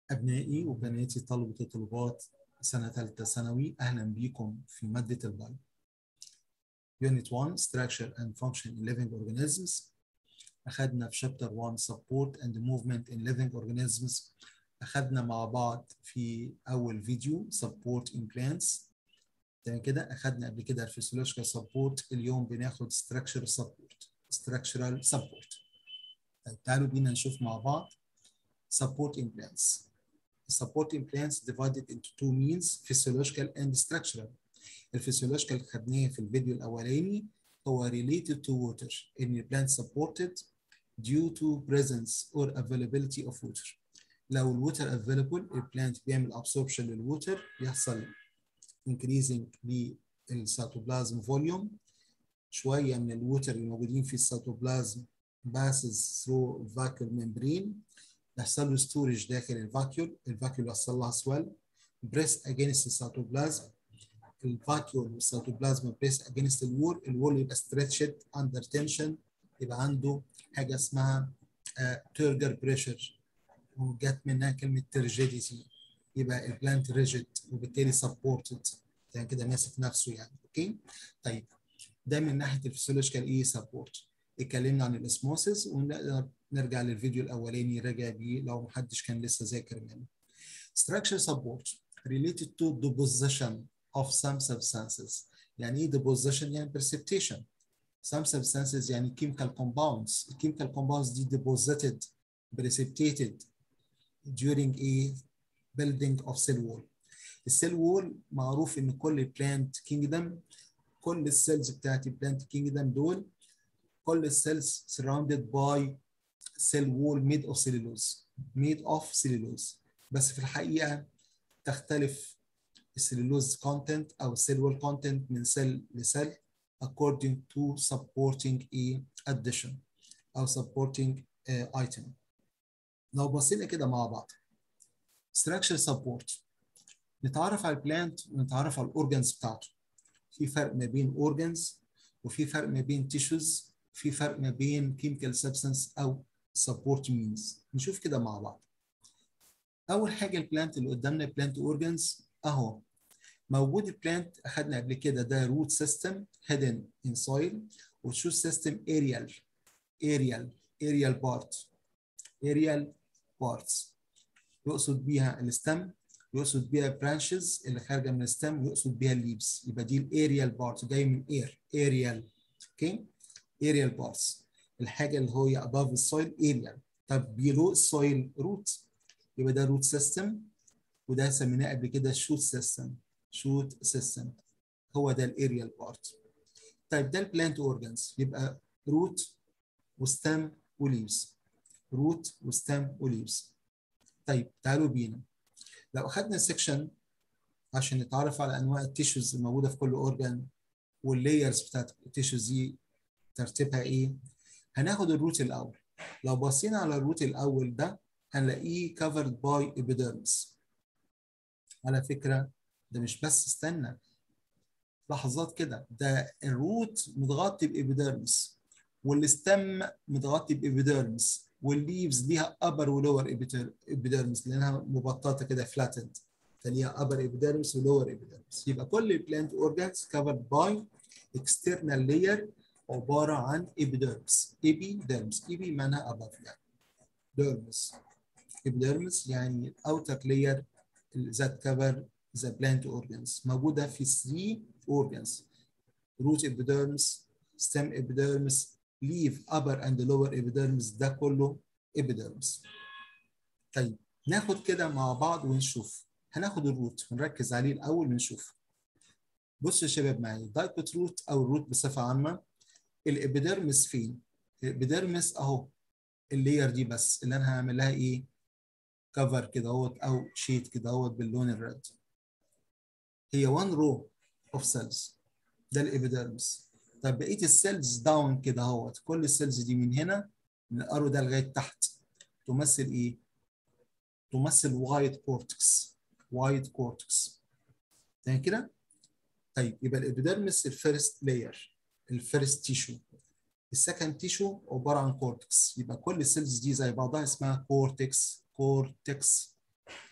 أبنائي وبناتي طلبة وطلبات سنة ثالثة ثانوي أهلا بيكم في مادة البايو. Unit 1 Structure and Function in Living Organisms أخذنا في Chapter 1 Support and Movement in Living Organisms أخذنا مع بعض في أول فيديو Support in Plants تمام كده أخذنا قبل كده الفسيولوجيكال سبورت اليوم بناخد Structure Support Structural Support طيب تعالوا بينا نشوف مع بعض Support in Plants supporting plants divided into two means physiological and structural. الفسيولوجيكال خدناه في الفيديو الاولاني هو related to water ان plant supported due to presence or availability of water. لو الووتر available البلانت بيعمل absorption للووتر يحصل increasing للسيتوبلازم فوليوم شويه من الووتر الموجودين في السيتوبلازم passes through vacuum membrane يحصل له ستورج داخل الفاكيول الفاكيول يحصل لها سويل بريس اجينست السيتوبلازم الفاكيول والسيتوبلازم بريس اجينست الوول الوول يبقى ستريتشد اندر تنشن يبقى عنده حاجه اسمها تيرجر بريشر وجت منها كلمه ترجيديتي يبقى البلانت ريجيد وبالتالي سبورتد يعني كده ماسك نفسه يعني اوكي طيب ده من ناحيه الفسيولوجيكال ايه سبورت اتكلمنا عن الاسموسيس ونقدر نرجع للفيديو الاولاني راجع بيه لو محدش كان لسه ذاكر منه. Structure support related to deposition of some substances. يعني ايه deposition؟ يعني precipitation. Some substances يعني chemical compounds. chemical compounds دي deposited, precipitated during a building of cell wall. السيل وول معروف ان كل بلانت كينجدم كل السيلز بتاعت البلانت كينجدم دول كل السيلز surrounded by cell wall made of cellulose made of cellulose بس في الحقيقة تختلف السلولوز content أو cell wall content من سيل لسيل according to supporting a addition أو supporting uh, item لو بصينا كده مع بعض structure support نتعرف على البلانت ونتعرف على الاورجنز بتاعته في فرق ما بين organs وفي فرق ما بين tissues في فرق ما بين chemical substance أو support means نشوف كده مع بعض اول حاجه البلانت اللي قدامنا بلانت اورجانز اهو موجود البلانت اخذنا قبل كده ده روت سيستم hidden in soil وشو سيستم aerial aerial aerial part aerial parts يقصد بيها الستم يقصد بيها برانشز اللي خارجه من الستم ويقصد بيها الليبس يبقى دي الاريال بارت جاي من اير aerial اوكي aerial parts الحاجه اللي هي above السويل اريا طب below السويل روت يبقى ده روت سيستم وده سميناه قبل كده شوت سيستم شوت سيستم هو ده الاريال بارت طيب ده البلانت اورجانز يبقى روت وستام وليفز روت وستام وليفز طيب تعالوا بينا لو اخذنا سيكشن عشان نتعرف على انواع التيشوز الموجوده في كل اورجان واللايرز بتاعت التيشوز دي ترتيبها ايه هناخد الروت الاول لو بصينا على الروت الاول ده هنلاقيه covered by epidermis على فكره ده مش بس استنى لحظات كده ده الروت متغطي بإبيديرمس والستم متغطي بإبيديرمس والليفز ليها upper ولور إبيديرمس لأنها مبططة كده flattened فليها upper epidermis ولور epidermis يبقى كل plant organs covered by external layer عبارة عن epidermis epidermis epi معناها above يعني dermis epidermis يعني outer layer that cover the plant organs موجودة في 3 organs root epidermis stem epidermis leaf upper and lower epidermis ده كله epidermis طيب ناخد كده مع بعض ونشوف هناخد الروت ونركز عليه الأول ونشوف بصوا يا شباب معايا دايكوت روت أو الروت بصفة عامة الابيديرمس فين؟ الابيديرمس اهو اللاير دي بس اللي انا هعمل لها ايه؟ كفر كده اهوت او شيت كده اهوت باللون الريد. هي 1 رو اوف سيلز ده الابيديرمس. طب بقيه السيلز داون كده اهوت كل السيلز دي من هنا من الارو ده لغايه تحت تمثل ايه؟ تمثل وايت كورتكس وايت كورتكس. تمام كده؟ طيب يبقى الابيديرمس الفيرست لاير الفيرست تيشو السكند تيشو عباره عن كورتكس يبقى كل السيلز دي زي بعضها اسمها كورتكس كورتكس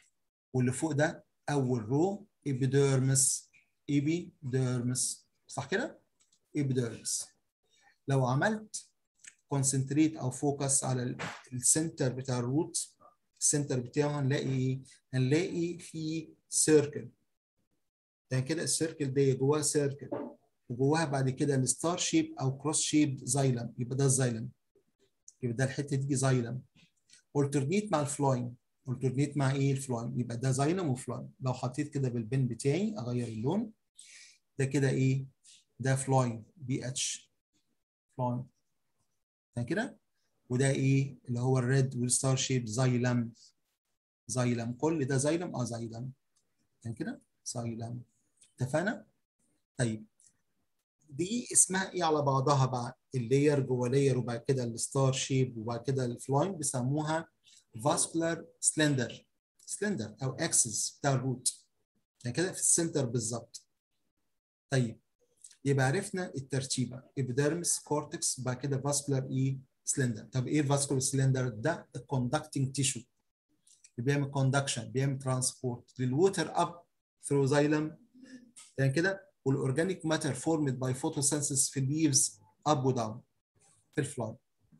واللي فوق ده اول رو ايبيديرمس ايبيديرمس صح كده ايبيديرمس لو عملت كونسنتريت او فوكس على السنتر بتاع الروت السنتر بتاعه هنلاقي ايه هنلاقي في سيركل يعني كده السيركل دي جواها سيركل وجواها بعد كده الستار شيب او كروس شيب زايلم يبقى ده الزايلم يبقى ده الحته دي زايلم اولترنيت مع الفلاين اولترنيت مع ايه الفلاين يبقى ده زايلم وفلاين لو حطيت كده بالبن بتاعي اغير اللون ده كده ايه ده فلاين بي اتش فلاين يعني كده وده ايه اللي هو الريد والستار شيب زايلم زايلم كل ده زايلم اه زايلم يعني كده زايلم اتفقنا طيب دي اسمها ايه على بعضها بقى اللاير جوه لاير وبعد كده الستار شيب وبعد كده الفلاين بيسموها فاسكولار سلندر سلندر او اكسس بتاع الروت يعني كده في السنتر بالظبط طيب يبقى عرفنا الترتيبه ابيديرمس كورتكس بعد كده فاسكولار ايه سلندر طب ايه الفاسكولار سلندر ده الكوندكتنج تيشو اللي بيعمل كوندكشن بيعمل ترانسبورت للووتر اب ثرو زايلم يعني كده والاورجانيك ماتر فورمد باي فوتوسينثيس في الليفز اب وداون في الفلاي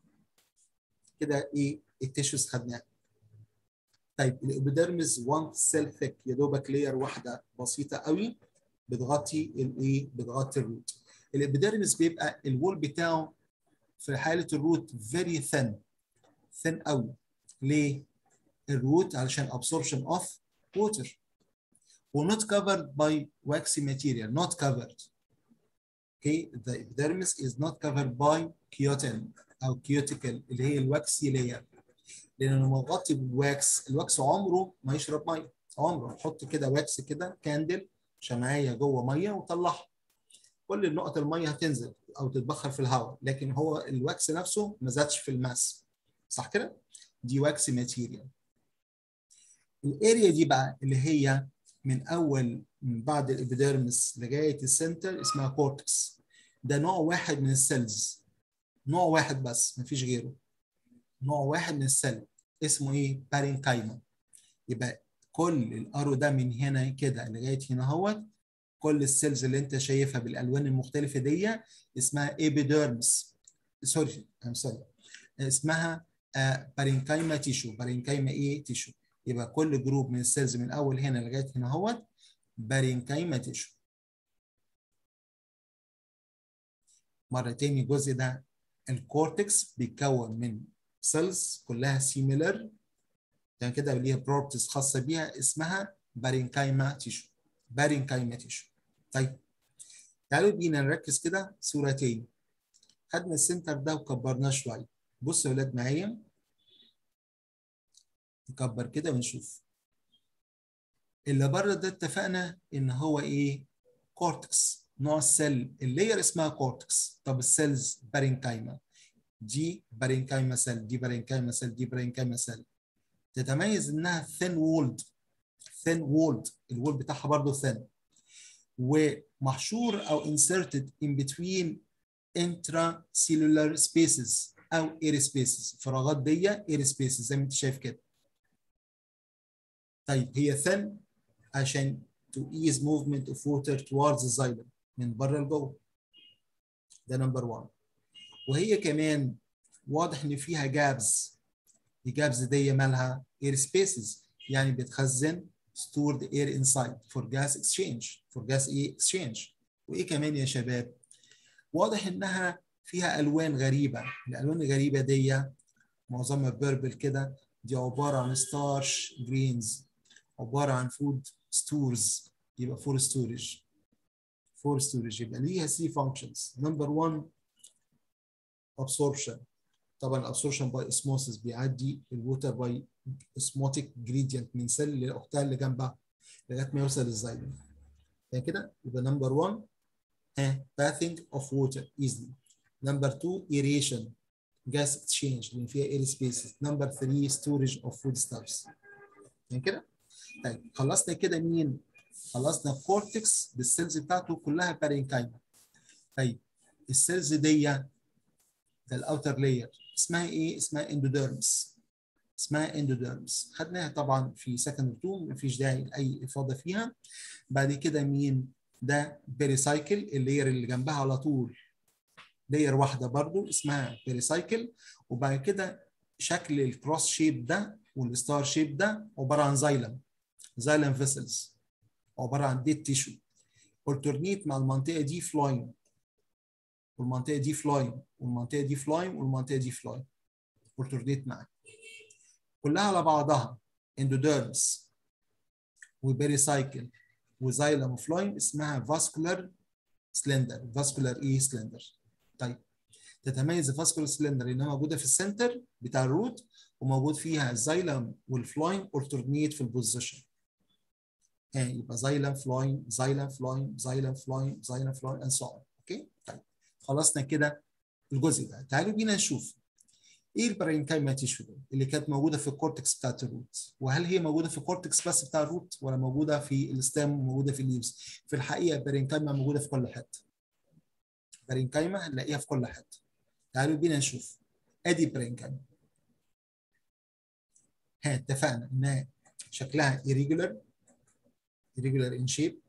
كده ايه التيشوز خدناها طيب الابيديرمس 1 سيل ثيك يا دوبك لاير واحده بسيطه قوي بتغطي الايه بتغطي الروت الابيديرمس بيبقى الوول بتاعه في حاله الروت فيري ثين ثين قوي ليه الروت علشان absorption of water ونوت covered by waxy material not covered okay the epidermis is not covered by keratin او cuticle اللي هي الواكسي لاير لانه مغطي بالواكس الواكس عمره ما يشرب ميه عمره حط كده واكس كده كاندل شمعيه جوه ميه وطلعها كل النقط الميه هتنزل او تتبخر في الهواء لكن هو الواكس نفسه ما زادش في الماس صح كده دي واكسي ماتيريال الاريا دي بقى اللي هي من اول من بعد الابيديرمس لغايه السنتر اسمها كورتكس ده نوع واحد من السيلز نوع واحد بس مفيش غيره نوع واحد من السيل اسمه ايه بارينكايما يبقى كل الارو ده من هنا كده لغايه هنا اهوت كل السيلز اللي انت شايفها بالالوان المختلفه دي اسمها ايبيديرمس سوري ام سوري اسمها آه بارينكايما تيشو بارينكايما ايه تيشو يبقى كل جروب من السيلز من اول هنا لغايه هنا اهوت بارينكايما تيشو مره تاني الجزء ده الكورتكس بيتكون من سيلز كلها سيميلر يعني كده ليها بروبرتيز خاصه بيها اسمها بارينكايما تيشو بارينكايما تيشو طيب تعالوا بينا نركز كده صوره تاني خدنا السنتر ده وكبرناه شويه بصوا يا ولاد معايا نكبر كده ونشوف اللي بره ده اتفقنا ان هو ايه كورتكس نوع السيل اللاير اسمها كورتكس طب السيلز بارينكايما دي بارينكايما سيل دي بارينكايما سيل دي بارينكايما سيل تتميز انها ثين وولد ثين وولد الوول بتاعها برضه ثين ومحشور او inserted in between intracellular spaces او air spaces فراغات دي air spaces زي ما انت شايف كده طيب هي thin عشان to ease movement of water towards the xylem من بره لجوه ده نمبر 1 وهي كمان واضح ان فيها جابز الجابز دي مالها air spaces يعني بتخزن stored air inside for gas exchange for gas exchange وايه كمان يا شباب واضح انها فيها الوان غريبه الالوان الغريبه دي معظمها بيربل كده دي عباره عن ستارش جرينز عباره عن فود ستورز يبقى فور ستورج فور ستورج يبقى ليها 3 فانكشنز نمبر 1 absorption طبعا الابسوربشن باي اسموسيس بيعدي الووتر باي اسموتيك جريدينت من سيل لاختها اللي جنبها لغايه ما يوصل للزايلم يعني كده يبقى نمبر 1 ها bathing of water easily نمبر 2 aeration gas exchange لان فيها air spaces نمبر 3 storage of food stuffs يعني كده طيب خلصنا كده مين خلصنا الكورتكس بالسيلز بتاعته كلها بارينكايما طيب السيلز دي ده الاوتر لاير اسمها ايه اسمها اندوديرمس اسمها اندوديرمس خدناها طبعا في سكند 2 مفيش داعي لاي افاضه فيها بعد كده مين ده بيريسايكل اللير اللي جنبها على طول لير واحده برضو اسمها بيريسايكل وبعد كده شكل الكروس شيب ده والستار شيب ده عباره عن زايلم زايلم فيسلز عباره عن ديت تيشو اولترنيت مع المنطقه دي فلايم والمنطقه دي فلايم والمنطقه دي فلايم والمنطقه دي فلايم اولترنيت معاك كلها على بعضها اندوديرمس وبيريسايكل وزايلم وفلايم اسمها فاسكولار سلندر فاسكولار ايه سلندر طيب تتميز الفاسكولار سلندر انها موجوده في السنتر بتاع الروت وموجود فيها الزايلم والفلايم اولترنيت في البوزيشن يعني يبقى زايلم فلايم زايلم فلايم زايلم فلايم زايلم فلايم اند سو اوكي طيب خلصنا كده الجزء ده تعالوا بينا نشوف ايه البرينكايما تيشو اللي كانت موجوده في الكورتكس بتاعت الروت وهل هي موجوده في الكورتكس بس بتاع الروت ولا موجوده في الستام وموجوده في الليفز في الحقيقه البرينكايما موجوده في كل حته برينكايما هنلاقيها في كل حته تعالوا بينا نشوف ادي برينكايما ها اتفقنا انها شكلها irregular irregular in shape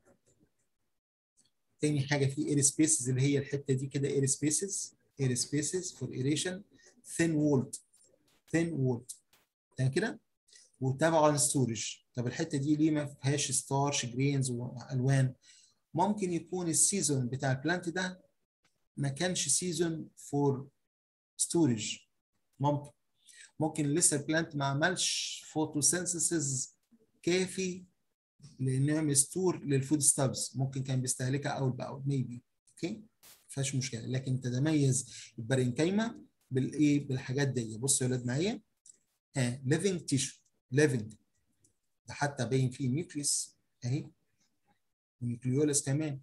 تاني حاجه في air spaces اللي هي الحته دي كده air spaces air spaces for aeration thin walled thin walled تمام كده وطبعا ستورج طب الحته دي ليه ما فيهاش ستارش جرينز والوان ممكن يكون السيزون بتاع البلانت ده ما كانش سيزون فور ستورج ممكن ممكن لسه البلانت ما عملش فوتوسينثيسيس كافي لانه يعمل ستور للفود ستابس ممكن كان بيستهلكها اول باول ميبي اوكي ما فيهاش مشكله لكن تتميز البرينكايما بالايه بالحاجات دي بصوا يا ولاد معايا ها ليفنج تيشو ليفنج ده حتى باين فيه نيوكليس اهي ونيوكليولس كمان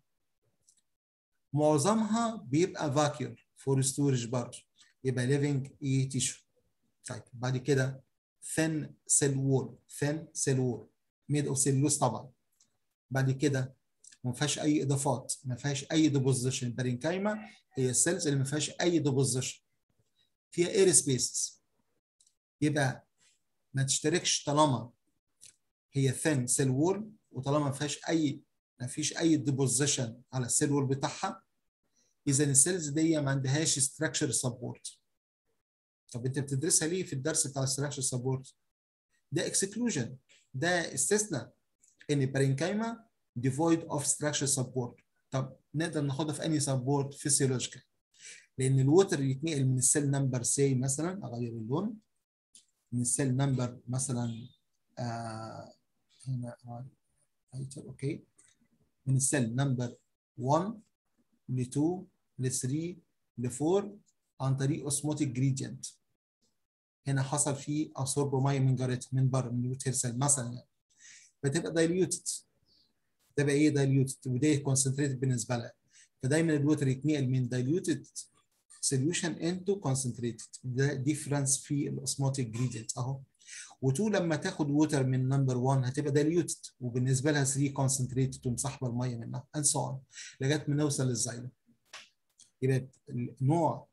معظمها بيبقى فاكيور فور ستورج برضه يبقى ليفنج ايه تيشو طيب بعد كده ثين سيل وول ثين سيل وول ميد اوف سيلوز طبعا بعد كده ما فيهاش اي اضافات ما فيهاش اي ديبوزيشن بارينكايما هي السيلز اللي ما فيهاش اي ديبوزيشن فيها اير سبيسز يبقى ما تشتركش طالما هي ثين سيل وول وطالما ما فيهاش اي ما فيش اي ديبوزيشن على السيل وول بتاعها اذا السيلز دي ما عندهاش ستراكشر سبورت طب انت بتدرسها ليه في الدرس بتاع الستراكشر سبورت ده اكسكلوجن ده استثناء ان بارينكايما devoid of structure support طب نقدر ناخدها في انهي سبورت فيسيولوجيكال لان الوتر يتنقل من السيل نمبر سي مثلا اغير اللون من السيل نمبر مثلا آه هنا اوكي من السيل نمبر 1 ل 2 ل 3 ل 4 عن طريق اوسموتيك جريدينت هنا حصل فيه ابسورب ميه من جارتها من بره من الوتر سيل مثلا يعني فتبقى دايليوتد تبقى ايه دايليوتد ودي كونسنتريتد بالنسبه لها فدايما الوتر يتنقل من دايليوتد سوليوشن انتو كونسنتريتد ده ديفرنس في الاوسموتيك جريدينت اهو و2 لما تاخد ووتر من نمبر 1 هتبقى دايليوتد وبالنسبه لها 3 كونسنتريتد ومسحبه الميه منها اند سو اون لغايه ما نوصل للزايلم يبقى نوع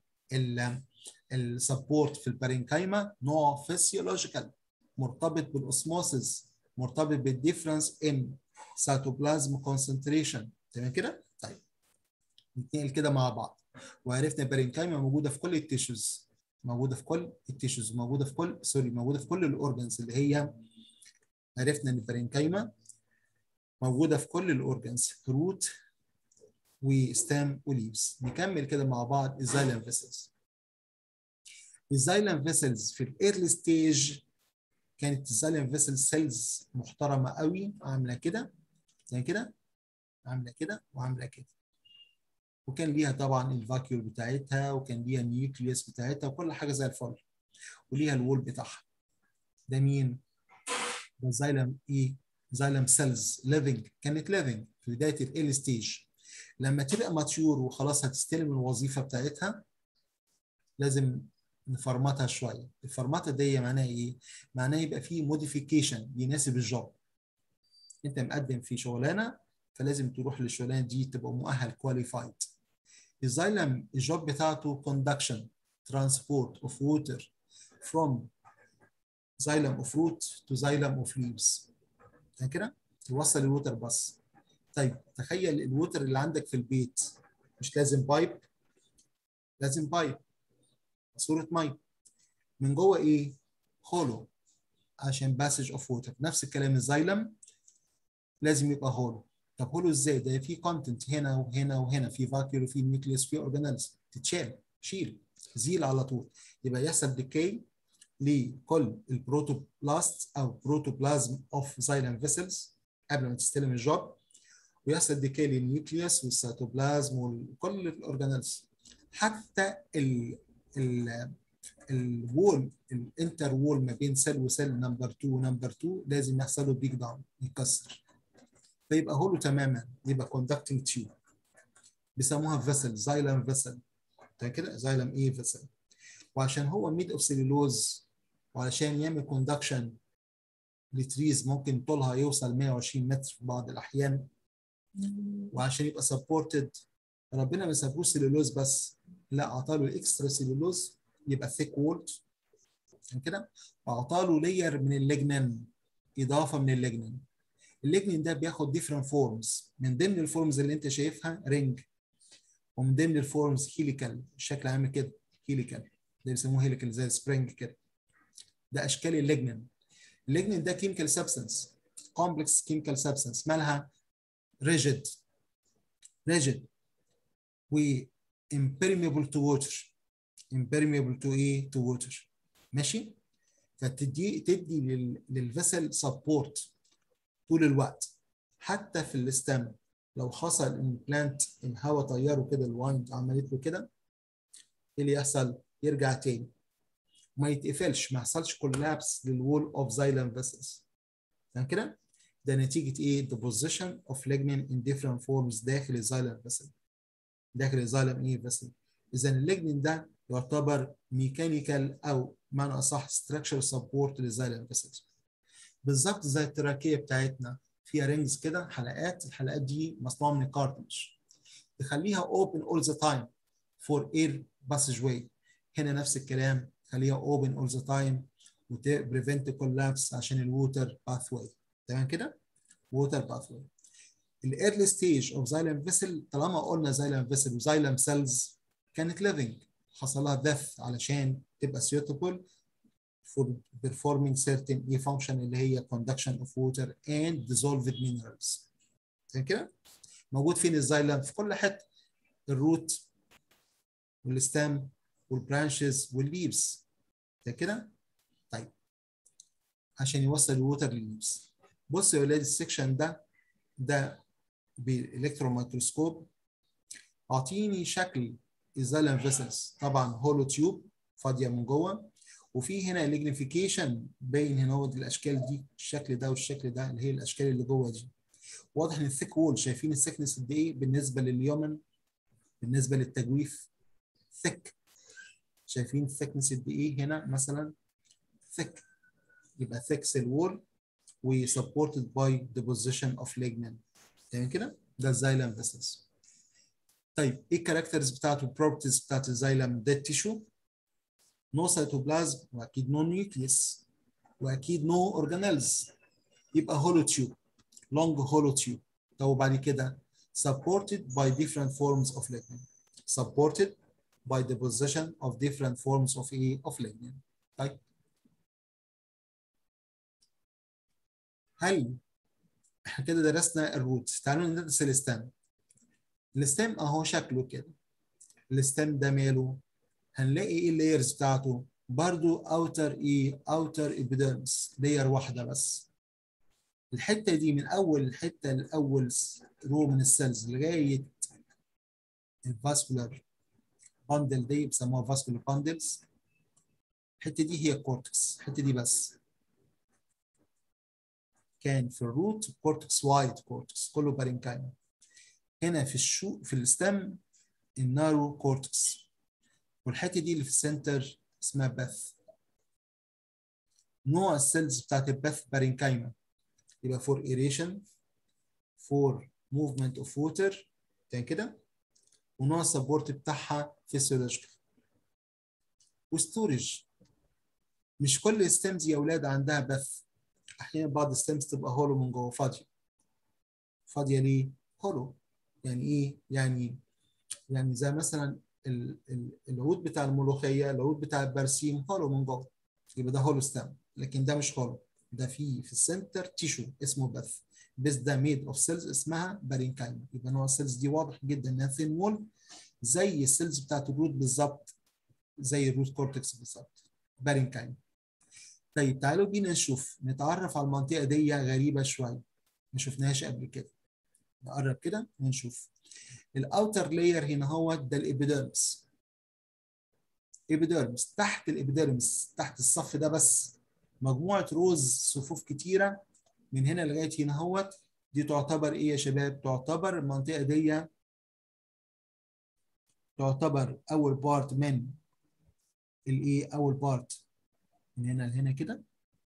السبورت في البارينكايما نوع فيسيولوجيكال مرتبط بالاوسموسيس مرتبط بالديفرنس ان سيتوبلازم كونسنتريشن تمام كده؟ طيب نتنقل كده مع بعض وعرفنا البارينكايما موجوده في كل التيشوز موجوده في كل التيشوز موجوده في كل سوري موجوده في كل الاورجنز اللي هي عرفنا ان البارينكايما موجوده في كل الاورجنز روت وستام وليفز نكمل كده مع بعض الزايلم فيسلز الزايلم فيسلز في الايرلي ستيج كانت الزايلم فيسل سيلز محترمه قوي عامله كده زي كده عامله كده وعامله كده وكان ليها طبعا الفاكيول بتاعتها وكان ليها النيوكليوس بتاعتها وكل حاجه زي الفل وليها الوول بتاعها ده مين؟ ده زايلم ايه؟ زايلم سيلز ليفنج كانت ليفنج في بدايه الايرلي ستيج لما تبقى ماتيور وخلاص هتستلم الوظيفه بتاعتها لازم نفرمتها شويه الفرمته دي معناها ايه معناها يبقى فيه موديفيكيشن يناسب الجوب انت مقدم في شغلانه فلازم تروح للشغلانه دي تبقى مؤهل كواليفايد الزايلم الجوب بتاعته conduction transport of water from xylem of root to xylem of leaves يعني كده يوصل الووتر بس طيب تخيل الووتر اللي عندك في البيت مش لازم بايب لازم بايب صورة ميه من جوه ايه هولو عشان باسج اوف ووتر نفس الكلام الزايلم لازم يبقى هولو طب هولو ازاي ده في كونتنت هنا وهنا وهنا في فاكيول وفي نيوكليوس في اورجانيلز تتشال شيل زيل على طول يبقى يحصل ديكي لكل البروتوبلاست او بروتوبلازم اوف زايلم فيسلز قبل ما تستلم الجوب ويحصل ديكي للنيوكليوس والسيتوبلازم وكل الاورجانيلز حتى ال ال الوول الانتر وول ما بين سيل وسيل نمبر 2 ونمبر 2 لازم يحصل له بريك داون يتكسر فيبقى هولو تماما يبقى كوندكتنج تيوب بيسموها فيسل زايلم فيسل كده زايلم ايه فيسل وعشان هو ميد اوف سيلولوز وعشان يعمل كوندكشن لتريز ممكن طولها يوصل 120 متر في بعض الاحيان وعشان يبقى سبورتد ربنا ما سابوش سيلولوز بس لا اعطاله الاكسترا سيلولوز يبقى ثيك وولد كده واعطاله لير من الليجنين اضافه من الليجنين الليجنين ده بياخد ديفرنت فورمز من ضمن الفورمز اللي انت شايفها رينج ومن ضمن الفورمز هيليكال الشكل عامل كده هيليكال ده بيسموه هيليكال زي السبرينج كده ده اشكال الليجنين الليجنين ده كيميكال سبستنس كومبلكس كيميكال سبستنس مالها ريجيد ريجيد و impermeable to water impermeable to ايه to water ماشي فتدي تدي للفيسل سبورت طول الوقت حتى في الستام لو حصل ان بلانت الهواء طيره كده الوايند عملت له كده ايه اللي يحصل يرجع تاني ما يتقفلش ما يحصلش كولابس للوول اوف زايلم فيسلز تمام كده ده نتيجه ايه the position of lignin in different forms داخل الزايلم فيسل داخل الزايلم ايه فيسل اذا الليجنين ده يعتبر ميكانيكال او معنى اصح ستراكشر سبورت للزايلم فيسلز بالظبط زي التراكيه بتاعتنا فيها رينجز كده حلقات الحلقات دي مصنوعه من الكارتلج تخليها open all the time for air passageway هنا نفس الكلام خليها open all the time وت prevent collapse عشان الووتر باثواي تمام كده ووتر باثواي الايرلي ستيج اوف زايلم فيسل طالما قلنا زايلم فيسل وزايلم سيلز كانت ليفنج حصل لها ديث علشان تبقى suitable for performing certain e function اللي هي conduction of water and dissolved minerals تمام كده موجود فين الزايلم في كل حته الروت والستام والبرانشز والليفز ده كده طيب عشان يوصل الووتر للليفز بص يا ولاد السكشن ده ده بالالكترون ميكروسكوب اعطيني شكل الزايلم فيسلز طبعا هولو تيوب فاضيه من جوه وفي هنا الليجنيفيكيشن باين هنا هو الاشكال دي الشكل ده والشكل ده اللي هي الاشكال اللي جوه دي واضح ان الثيك وول شايفين الثيكنس قد ايه بالنسبه لليومن بالنسبه للتجويف ثيك شايفين الثيكنس قد ايه هنا مثلا ثيك يبقى ثيك سيل وول وسبورتد باي deposition اوف lignin تمام كده ده الزايلم فيسلز طيب ايه الكاركترز بتاعته البروبرتيز بتاعت الزايلم ده التيشو نو سيتوبلازم واكيد نو نيوكليس واكيد نو اورجانيلز يبقى هولو تيوب لونج هولو تيوب طب وبعد كده supported by different forms of lignin supported by the position of different forms of A of lignin طيب هل احنا كده درسنا الروت تعالوا ندرس الستام الستام اهو شكله كده الستام ده ماله هنلاقي ايه اللايرز بتاعته برضو اوتر ايه اوتر ابيدرمس لاير واحده بس الحته دي من اول الحته الاول رو من السيلز لغايه الفاسكولار باندل دي بيسموها فاسكولار باندلز الحته دي هي الكورتكس الحته دي بس كان في الروت كورتكس وايد كورتكس كله بارينكايما هنا في الشو في الستم النارو كورتكس والحته دي اللي في السنتر اسمها باث نوع السيلز بتاعت الباث بارينكايما يبقى فور ايريشن فور موفمنت اوف ووتر تاني كده ونوع السبورت بتاعها فيسيولوجيكال وستورج مش كل ستيمز يا اولاد عندها بث احيانا بعض الستيمز تبقى هولو من جوه فاضيه فاضيه ليه هولو يعني ايه يعني يعني زي مثلا ال- ال- العود بتاع الملوخيه العود بتاع البرسيم هولو من جوه يبقى ده هولو ستام لكن ده مش هولو ده في في السنتر تيشو اسمه بث بس ده ميد اوف سيلز اسمها بارينكايما يبقى نوع السيلز دي واضح جدا انها ثين وول زي السيلز بتاعت الروت بالظبط زي الروت كورتكس بالظبط بارينكايما طيب تعالوا بينا نشوف نتعرف على المنطقه دي غريبه شويه ما شفناهاش قبل كده نقرب كده ونشوف الاوتر لاير هنا هو ده الابيديرمس ابيديرمس تحت الابيديرمس تحت الصف ده بس مجموعه روز صفوف كتيره من هنا لغايه هنا هوت دي تعتبر ايه يا شباب تعتبر المنطقه دي تعتبر اول بارت من الايه اول بارت من هنا لهنا كده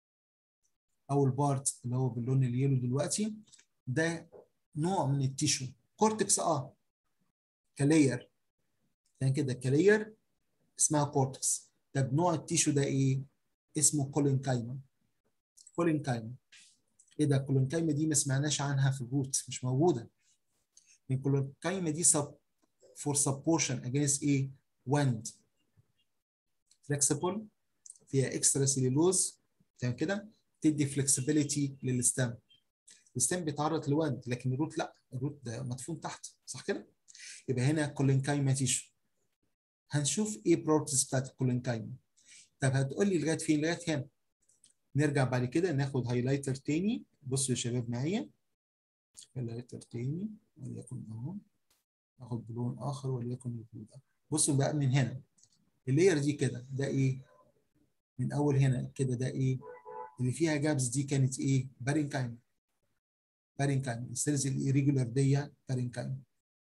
اول بارت اللي هو باللون اليلو دلوقتي ده نوع من التيشو كورتكس اه كلاير يعني كده كلاير اسمها كورتكس طب نوع التيشو ده ايه اسمه كولينكايما كولينكايما ايه ده كولينكايما دي ما سمعناش عنها في الروت مش موجوده الكولينكايما دي سب فور سبورشن اجينست ايه وند فليكسيبل فيها اكسترا سيلولوز تمام كده تدي فلكسبيليتي للستام الستام بيتعرض لوند لكن الروت لا الروت ده مدفون تحت صح كده يبقى هنا كولينكايما تيشو هنشوف ايه بروبرتيز بتاعت الكولينكايما طب هتقول لي لغايه فين لغايه هنا نرجع بعد كده ناخد هايلايتر تاني بصوا يا شباب معايا هايلايتر تاني وليكن اهو اخد بلون اخر وليكن البلون ده بصوا بقى من هنا اللاير دي كده ده ايه من اول هنا كده ده ايه اللي فيها جابس دي كانت ايه بارينكايم بارينكايم السيلز الirregular دي بارينكايم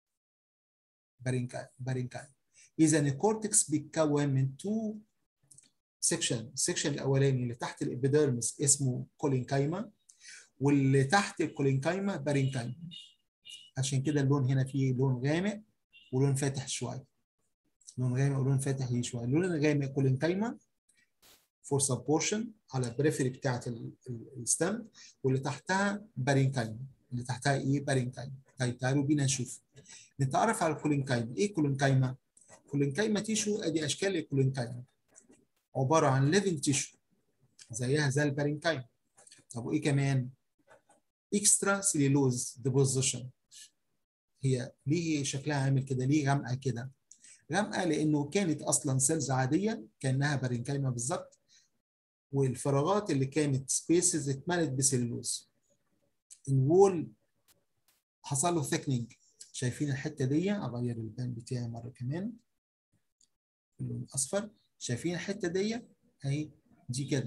بارينكايم بارينكايم اذا الكورتكس بيتكون من تو سيكشن السيكشن الاولاني اللي تحت الابيديرمس اسمه كولينكايما واللي تحت الكولينكايما بارينكايما عشان كده اللون هنا فيه لون غامق ولون فاتح شويه لون غامق ولون فاتح شويه اللون الغامق كولينكايما فور سبورشن على البريفري بتاعت الستم واللي تحتها بارينكايما اللي تحتها ايه بارينكايما طيب تعالوا بينا نشوف نتعرف على الكولينكايما ايه كولينكايما كولينكايما تيشو ادي اشكال الكولينكايما عباره عن ليفنج تيشو زيها زي البارينكايما طب وايه كمان اكسترا سيلولوز ديبوزيشن هي ليه شكلها عامل كده ليه غامقه كده غامقه لانه كانت اصلا سيلز عاديه كانها بارينكايما بالظبط والفراغات اللي كانت سبيسز اتملت بسيلولوز الوول حصل له ثيكنينج شايفين الحته دي اغير البان بتاعي مره كمان اللون الاصفر شايفين الحته دي اهي دي كده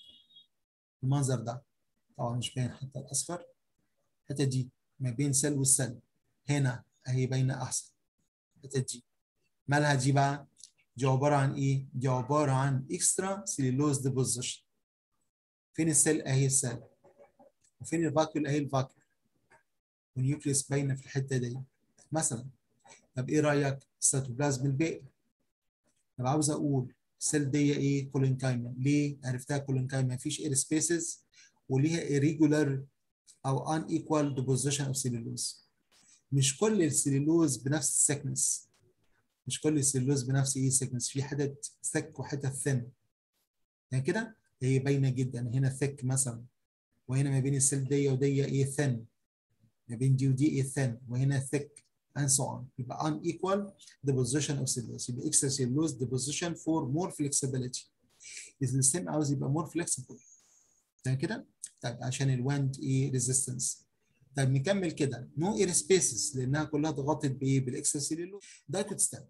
المنظر ده طبعا مش باين حتى الاصفر الحته دي ما بين سيل والسيل هنا اهي باينه احسن الحته دي مالها دي بقى دي عباره عن ايه دي عباره عن اكسترا سيلولوز ديبوزيشن فين السيل اهي السيل وفين الفاكيول اهي الفاكيول والنيوكليوس باينه في الحته دي مثلا طب ايه رايك السيتوبلازم الباقي طب عاوز اقول السيل دي ايه كولينكايما ليه عرفتها كولينكايما مفيش اير سبيسز وليها irregular او unequal deposition of cellulose مش كل السليلوز بنفس السكنس مش كل السليلوز بنفس ايه سكنس في حتت ثك وحتت ثن يعني كده هي باينه جدا هنا ثك مثلا وهنا ما بين السيل دي ودي ايه ثن ما بين دي ودي ايه ثن وهنا ثك and so on يبقى unequal deposition of cellulose يبقى extracellulose deposition for more flexibility إذا الستيم عاوز يبقى more flexible تمام كده؟ طيب عشان الويند ايه ريزيستنس طيب نكمل كده نو اير سبيسز لانها كلها اتغطت بايه؟ بالاكسترا دايكوت ستام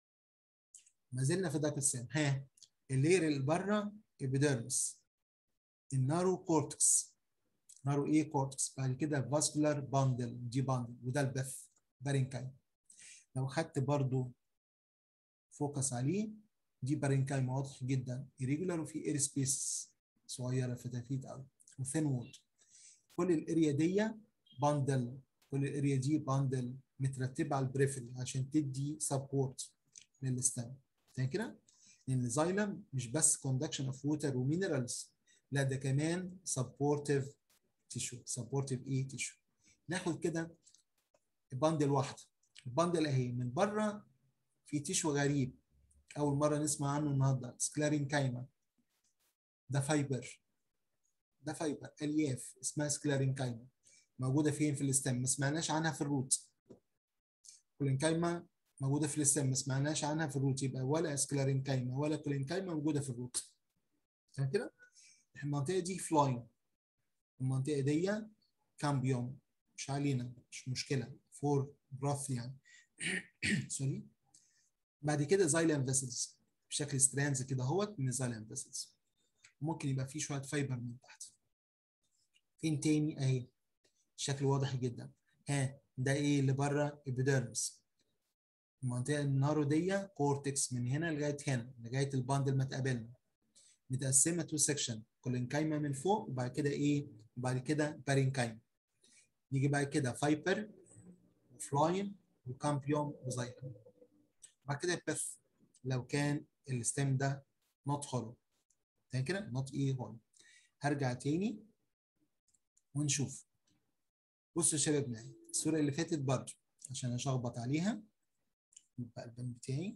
ما زلنا في دايكوت ستام ها اللير اللي بره ابيديرمس النارو كورتكس نارو ايه كورتكس بعد كده فاسكولار باندل دي باندل وده البث بارينكايم لو خدت برضو فوكس عليه دي بارينكايم واضح جدا irregular وفي اير سبيس صغيره فتافيت قوي وثين وول كل الاريا دي باندل كل الاريا دي باندل مترتبه على البريفري عشان تدي سبورت للستام تمام كده لان الزايلم مش بس كوندكشن اوف ووتر ومينرالز لا ده كمان سبورتيف تيشو سبورتيف ايه تيشو ناخد كده بندل واحده البندل اهي من بره في تيشو غريب اول مره نسمع عنه النهارده سكلارين كايما ده فايبر ده فايبر الياف اسمها سكلارين كايما موجوده فين في الاستم ما سمعناش عنها في الروت كولينكايما موجوده في الاستم ما سمعناش عنها في الروت يبقى ولا سكلارينكايما ولا كولينكايما موجوده في الروت تمام كده المنطقه دي فلاين المنطقه دي كامبيوم مش علينا مش مشكله فور براث يعني سوري بعد كده زايلم فيسلز بشكل ستراندز كده اهوت من زايلم فيسلز ممكن يبقى فيه شويه فايبر من تحت فين تاني اهي الشكل واضح جدا ها ده ايه اللي بره ابيديرمس المنطقه النارو دي كورتكس من هنا لغايه هنا لغايه الباندل ما تقابلنا متقسمه تو سيكشن كولينكايما من فوق وبعد كده ايه وبعد كده بارينكايما نيجي بعد كده فايبر وفلاين وكامبيوم وزايلم بعد كده بث لو كان الستيم ده نوت هولو تمام كده نوت ايه هولو هرجع تاني ونشوف بصوا يا شباب معايا الصوره اللي فاتت برضه عشان اشخبط عليها يبقى البن بتاعي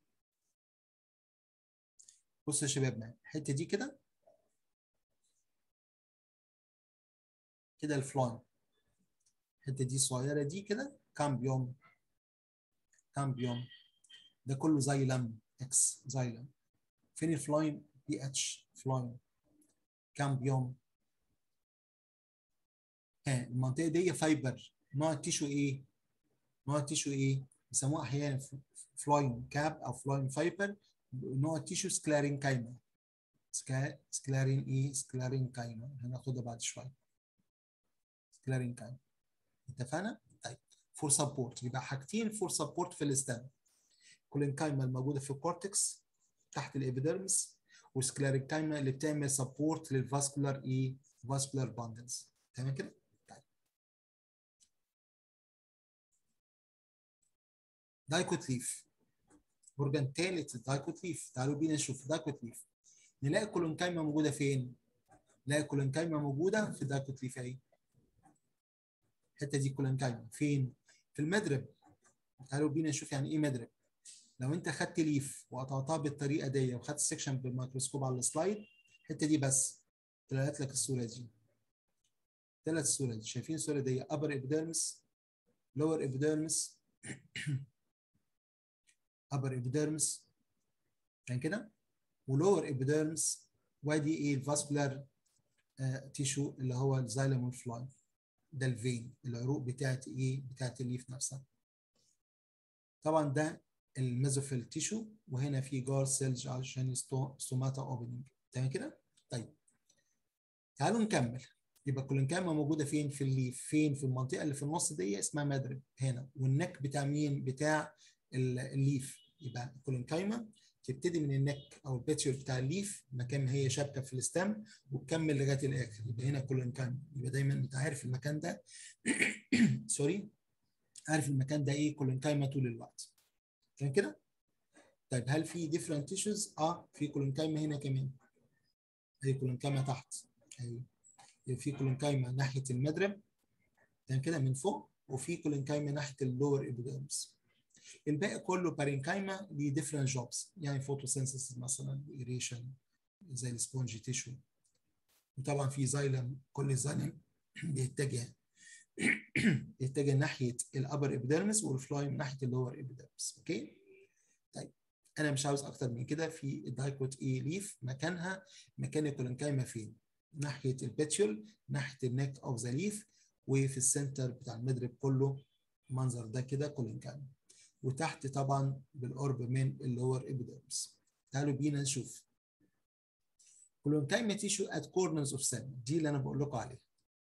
بصوا يا شباب معايا الحته دي كده كده الفلاين الحته دي الصغيره دي كده كامبيوم كامبيوم ده كله زايلم اكس زايلم فين الفلاين بي اتش فلاين كامبيوم ها المنطقه دي فايبر نوع التيشو ايه نوع التيشو ايه بيسموها احيانا فلاين كاب او فلاين فايبر نوع التيشو سكلارين كايما سكا... سكلارين ايه سكلارين كايما هناخدها بعد شويه سكلارين كايما اتفقنا طيب فور سبورت يبقى حاجتين فور سبورت في الاستام كولينكايما الموجوده في الكورتكس تحت الابيدرمس وسكلارينكايما اللي بتعمل سبورت للفاسكولار ايه فاسكولار باندلز تمام كده طيب دايكوت ليف اورجان ثالث الدايكوت ليف تعالوا بينا نشوف دايكوت ليف نلاقي كولونكايما موجوده فين نلاقي كولونكايما موجوده في دايكوت ليف اهي الحته دي كولونكايما فين في المدرب تعالوا بينا نشوف يعني ايه مدرب لو انت خدت ليف وقطعتها بالطريقه دي وخدت السكشن بالميكروسكوب على السلايد الحته دي بس طلعت لك الصوره دي ثلاث صور دي شايفين الصوره دي upper epidermis lower epidermis upper epidermis كان كده ولور epidermis وادي ايه الفاسكولار تيشو اللي هو الزايلم والفلاي ده الفين العروق بتاعت ايه بتاعت الليف نفسها طبعا ده الميزوفيل تيشو وهنا في جار سيلز عشان ستوماتا اوبننج تمام كده طيب تعالوا نكمل يبقى الكولينكاما موجوده فين في الليف فين في المنطقه اللي في النص دي اسمها مدرب هنا والنك بتاع مين بتاع الليف يبقى الكولينكايما تبتدي من النك او البيتشر بتاع الليف مكان ما هي شابكه في الستام وتكمل لغايه الاخر يبقى هنا كولينكايما يبقى دايما انت عارف المكان ده سوري عارف المكان ده ايه كولينكايما طول الوقت كان كده طيب هل في ديفرنت تيشوز اه في كولينكايما هنا كمان هي كولينكايما تحت ايوه في كولينكايما ناحيه المدرب تمام كده من فوق وفي كولينكايما ناحيه اللور ايبيديرمس الباقي كله بارينكايما ليه ديفرنت جوبز يعني فوتوسينثيسيس مثلا ايريشن زي السبونجي تيشو وطبعا في زايلم كل زايلم بيتجه يتجه ناحيه الابر ابيديرمس والفلاي من ناحيه اللور ابيديرمس اوكي طيب انا مش عاوز اكتر من كده في الدايكوت اي ليف مكانها مكان الكولينكايما فين ناحيه البيتشول ناحيه النك اوف ذا ليف وفي السنتر بتاع المدرب كله المنظر ده كده كولينكايما وتحت طبعا بالقرب من اللور ابيديرمس تعالوا بينا نشوف كولينكايما تيشو ات كورنرز اوف سيل دي اللي انا بقول لكم عليها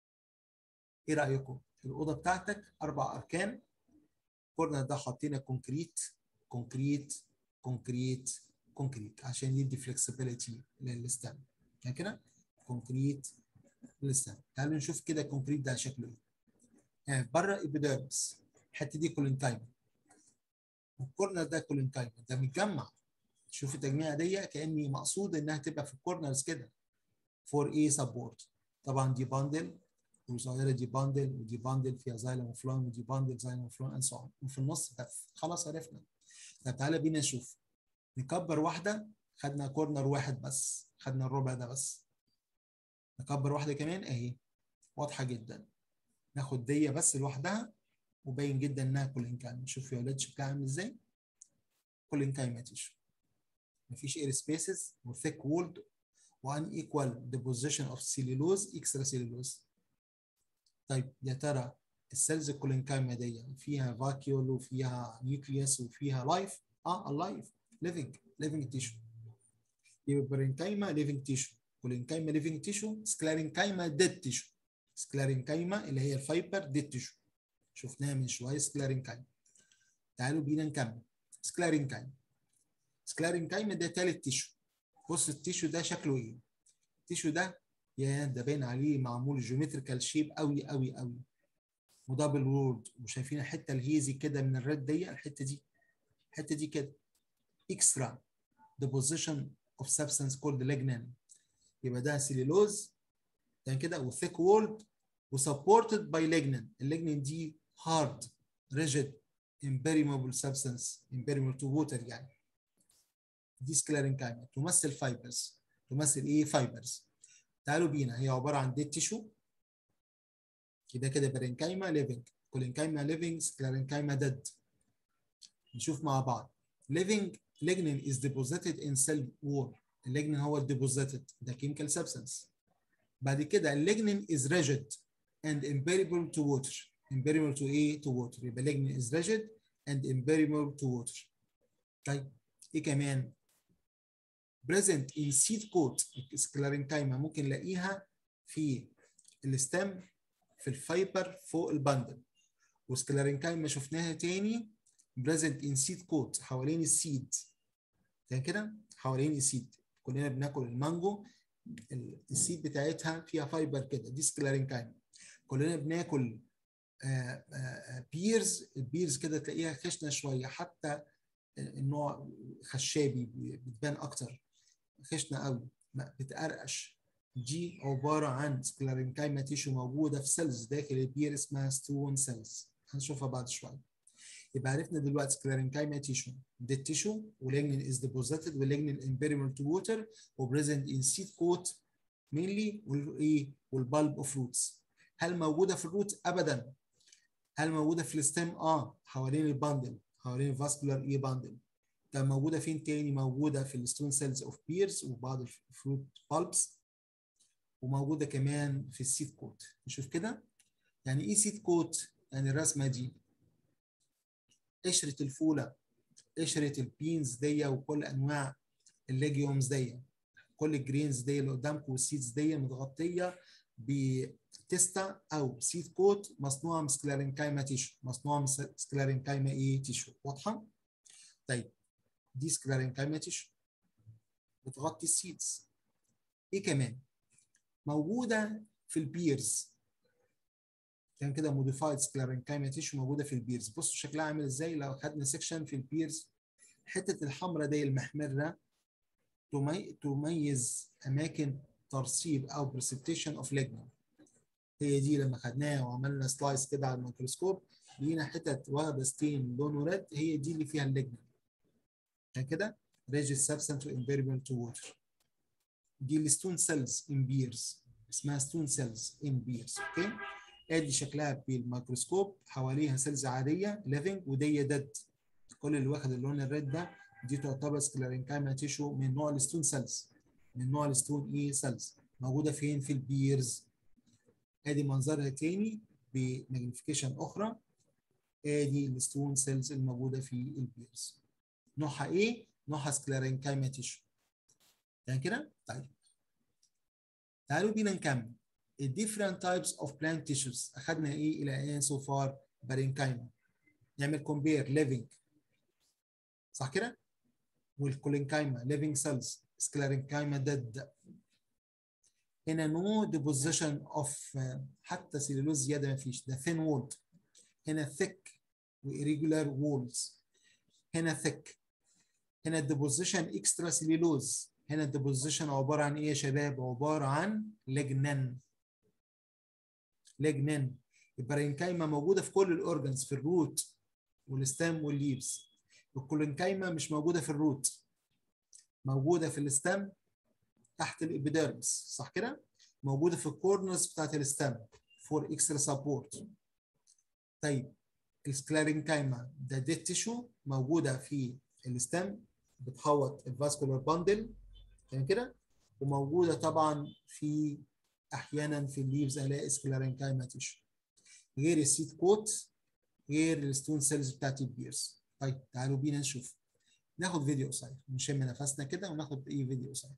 ايه رايكم الاوضه بتاعتك اربع اركان كورنر ده حاطين كونكريت كونكريت كونكريت كونكريت عشان يدي فلكسبيليتي للستام يعني كده كونكريت للستام تعالوا نشوف كده الكونكريت ده شكله ايه يعني بره ايبيديرمس الحته دي كولينكايما والكورنر ده كولينكايما ده متجمع شوف التجميعه دي كاني مقصود انها تبقى في الكورنرز كده فور ايه سبورت طبعا دي باندل وصغيره دي باندل ودي باندل فيها زايلم وفلون ودي باندل زايلم وفلون اند سو وفي النص بث خلاص عرفنا طب تعالى بينا نشوف نكبر واحده خدنا كورنر واحد بس خدنا الربع ده بس نكبر واحده كمان اهي واضحه جدا ناخد دي بس لوحدها وباين جدا انها كولينكايما شوف يا ولاد شكلها عامل ازاي كولينكايما تيشو مفيش اير سبيسز وثيك وولد وان ايكوال ديبوزيشن اوف سيلولوز اكسترا سيلولوز طيب يا ترى السيلز الكولينكايما دي فيها فاكيول وفيها نيوكليوس وفيها لايف اه اللايف ليفنج ليفنج تيشو يبقى برينكايما ليفنج تيشو كولينكايما ليفنج تيشو سكلارينكايما ديد تيشو سكلارينكايما اللي هي الفايبر ديد تيشو شفناها من شويه سكلارينكايما تعالوا بينا نكمل سكلارينكايما سكلارينكايما ده تالت تيشو بص التيشو ده شكله ايه التيشو ده يا ده باين عليه معمول جيومتريكال شيب قوي قوي قوي ودبل وورد وشايفين الحته الهيزي كده من الريد دي الحته دي الحته دي كده اكسترا deposition of substance called lignin يبقى ده سيلولوز يعني كده وثيك وولد وسبورتد باي lignin الليجنين دي هارد ريجيد impermeable substance impermeable to water يعني دي سكلارينكايما تمثل فايبرز تمثل ايه فايبرز تعالوا بينا هي عباره عن ديد تيشو كده كده برينكايما ليفنج كولينكايما ليفنج سكلارينكايما ديد نشوف مع بعض living lignin is deposited in cell wall الليجنين هو الديبوزيتد ده chemical substance بعد كده الليجنين is rigid and impermeable to water impermeable to ايه to water يبقى lignin is rigid and impermeable to water طيب ايه كمان present in seed coat سكلارينكايما ممكن نلاقيها في الستم في الفايبر فوق البندل وسكلارينكايما شفناها تاني present in seed coat حوالين السيد يعني كده حوالين السيد كلنا بناكل المانجو السيد بتاعتها فيها فايبر كده دي سكلارينكايما كلنا بناكل آآ آآ بيرز البيرز كده تلاقيها خشنه شويه حتى النوع خشابي بتبان اكتر خشنه قوي بتقرقش دي عباره عن سكلارينكايما تيشو موجوده في سيلز داخل البير اسمها ستون سيلز هنشوفها بعد شويه يبقى عرفنا دلوقتي سكلارينكايما تيشو ده التيشو وليجنين از ديبوزيتد وليجنين امبيرمنت تو ووتر وبريزنت ان سيد كوت مينلي والايه والبالب اوف روتس هل موجوده في الروت ابدا هل موجوده في الستيم اه حوالين الباندل حوالين الفاسكولار اي باندل طب موجوده فين تاني موجوده في الستون سيلز اوف بيرز وبعض الفروت بالبس وموجوده كمان في السيد كوت نشوف كده يعني ايه سيد كوت يعني الرسمه دي قشره الفوله قشره البينز دي وكل انواع الليجيومز دي كل الجرينز دي اللي قدامكم والسيدز دي متغطيه بتستا او سيد كوت مصنوعه من سكلارينكايما تيشو مصنوعه من سكلارينكايما ايه تيشو واضحه طيب دي سكلارينكايما تيشو بتغطي السيدز ايه كمان موجوده في البيرز كان كده موديفايد سكلارينكايما تيشو موجوده في البيرز بصوا شكلها عامل ازاي لو خدنا سيكشن في البيرز الحته الحمراء دي المحمره تميز اماكن ترسيب او بريسبتيشن اوف ليجنين هي دي لما خدناها وعملنا سلايس كده على الميكروسكوب لقينا حتت واخده ستين لونه ريد هي دي اللي فيها الليجنين عشان كده ريجيد سبستنت وامبيربل تو ووتر دي الستون سيلز ان بيرز اسمها ستون سيلز ان بيرز اوكي ادي شكلها بالميكروسكوب حواليها سيلز عاديه ليفنج ودي ديد كل اللي واخد اللون الريد ده دي تعتبر سكلارينكايما تيشو من نوع الستون سيلز من نوع الستون اي سيلز موجوده فين في البيرز ادي منظرها تاني بماجنيفيكيشن اخرى ادي الستون سيلز الموجوده في البيرز نوعها ايه نوعها سكلارينكايما تيشو يعني كده طيب تعالوا بينا نكمل الديفرنت تايبس اوف بلانت تيشوز اخذنا ايه الى الان سو فار بارينكايما نعمل كومبير ليفنج صح كده والكولينكايما ليفنج سيلز سكلارينكايما ديد هنا نو ديبوزيشن اوف حتى سيلولوز زياده ما فيش ده ثين وولد هنا ثيك وإيريجولار وولز هنا ثيك هنا الديبوزيشن اكسترا سيلولوز هنا الديبوزيشن عباره عن ايه يا شباب عباره عن لجنن لجنن البرينكايما موجوده في كل الاورجنز في الروت والستام والليفز الكولينكايما مش موجوده في الروت موجوده في الستام تحت الابيديرمس صح كده موجوده في الكورنرز بتاعت الستام فور اكسترا سبورت طيب السكلارينكايما ده ديت تيشو موجوده في الستام بتحوط الفاسكولار باندل تمام كده وموجوده طبعا في احيانا في الليفز الاقي سكلارينكايما تيشو غير السيت كوت غير الستون سيلز بتاعت البيرز طيب تعالوا بينا نشوف ناخد فيديو قصير نشم نفسنا كده وناخد ايه فيديو قصير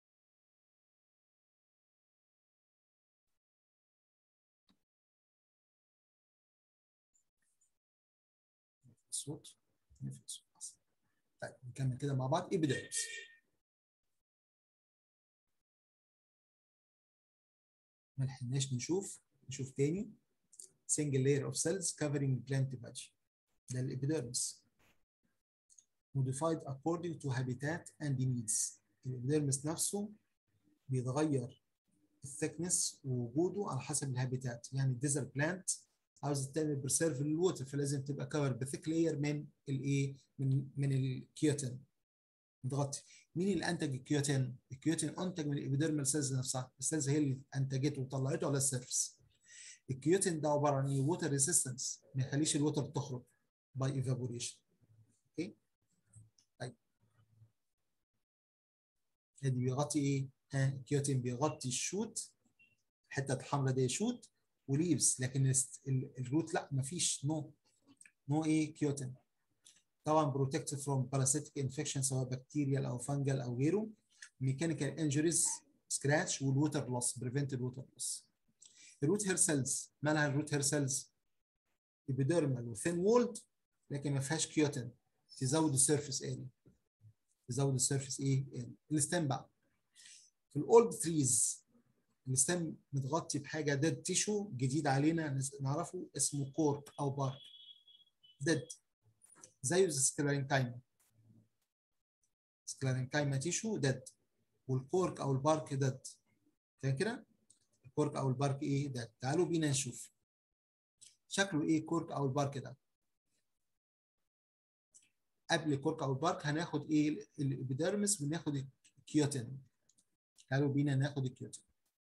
الصوت نقفل الصوت طيب نكمل كده مع بعض ايه بدايه ما لحقناش نشوف نشوف تاني single layer of cells covering plant veg ده الابيديرمس modified according to habitat and needs الابيديرمس نفسه بيتغير الثيكنس ووجوده على حسب الهابيتات يعني الديزرت بلانت عاوز تعمل بريسيرف للووتر فلازم تبقى كفر بثيك لاير من الايه من من الكيوتين متغطي مين اللي انتج الكيوتين الكيوتين انتج من الابيديرمال سيلز نفسها السيلز هي اللي انتجته وطلعته على السيرفس الكيوتين ده عباره عن ايه ووتر ريزيستنس ما يخليش الووتر تخرج باي ايفابوريشن اوكي طيب ادي بيغطي ايه ها الكيوتين بيغطي الشوت الحته الحمراء دي شوت وليفز لكن الروت لا مفيش نو نو ايه كيوتين طبعا بروتكت فروم باراسيتيك انفكشن سواء بكتيريال او فانجل او غيره ميكانيكال انجريز سكراتش والووتر لوس بريفنتد ووتر لوس الروت هير سيلز مالها الروت هير سيلز ابيديرمال وثين وولد لكن ما فيهاش كيوتين تزود السيرفيس اريا تزود السيرفيس ايه اريا الستام بقى في الاولد تريز الستام متغطي بحاجه ديد تيشو جديد علينا نعرفه اسمه كورك او بارك ديد زيه السكلارينكايما سكلارينكايما تيشو ديد والكورك او البارك ديد فاهم كده الكورك او البارك ايه ديد تعالوا بينا نشوف شكله ايه كورك او البارك ده قبل الكورك او البارك هناخد ايه الابيديرمس وناخد الكيوتين تعالوا بينا ناخد الكيوتين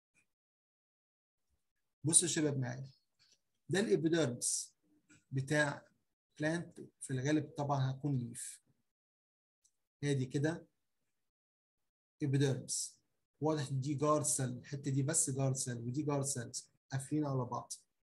بصوا يا شباب معايا ده الابيديرمس بتاع بلانت في الغالب طبعا هكون ليف ادي كده ابيديرمس واضح دي جارد سيل الحته دي بس جارد سيل ودي جارد سيلز قافلين على بعض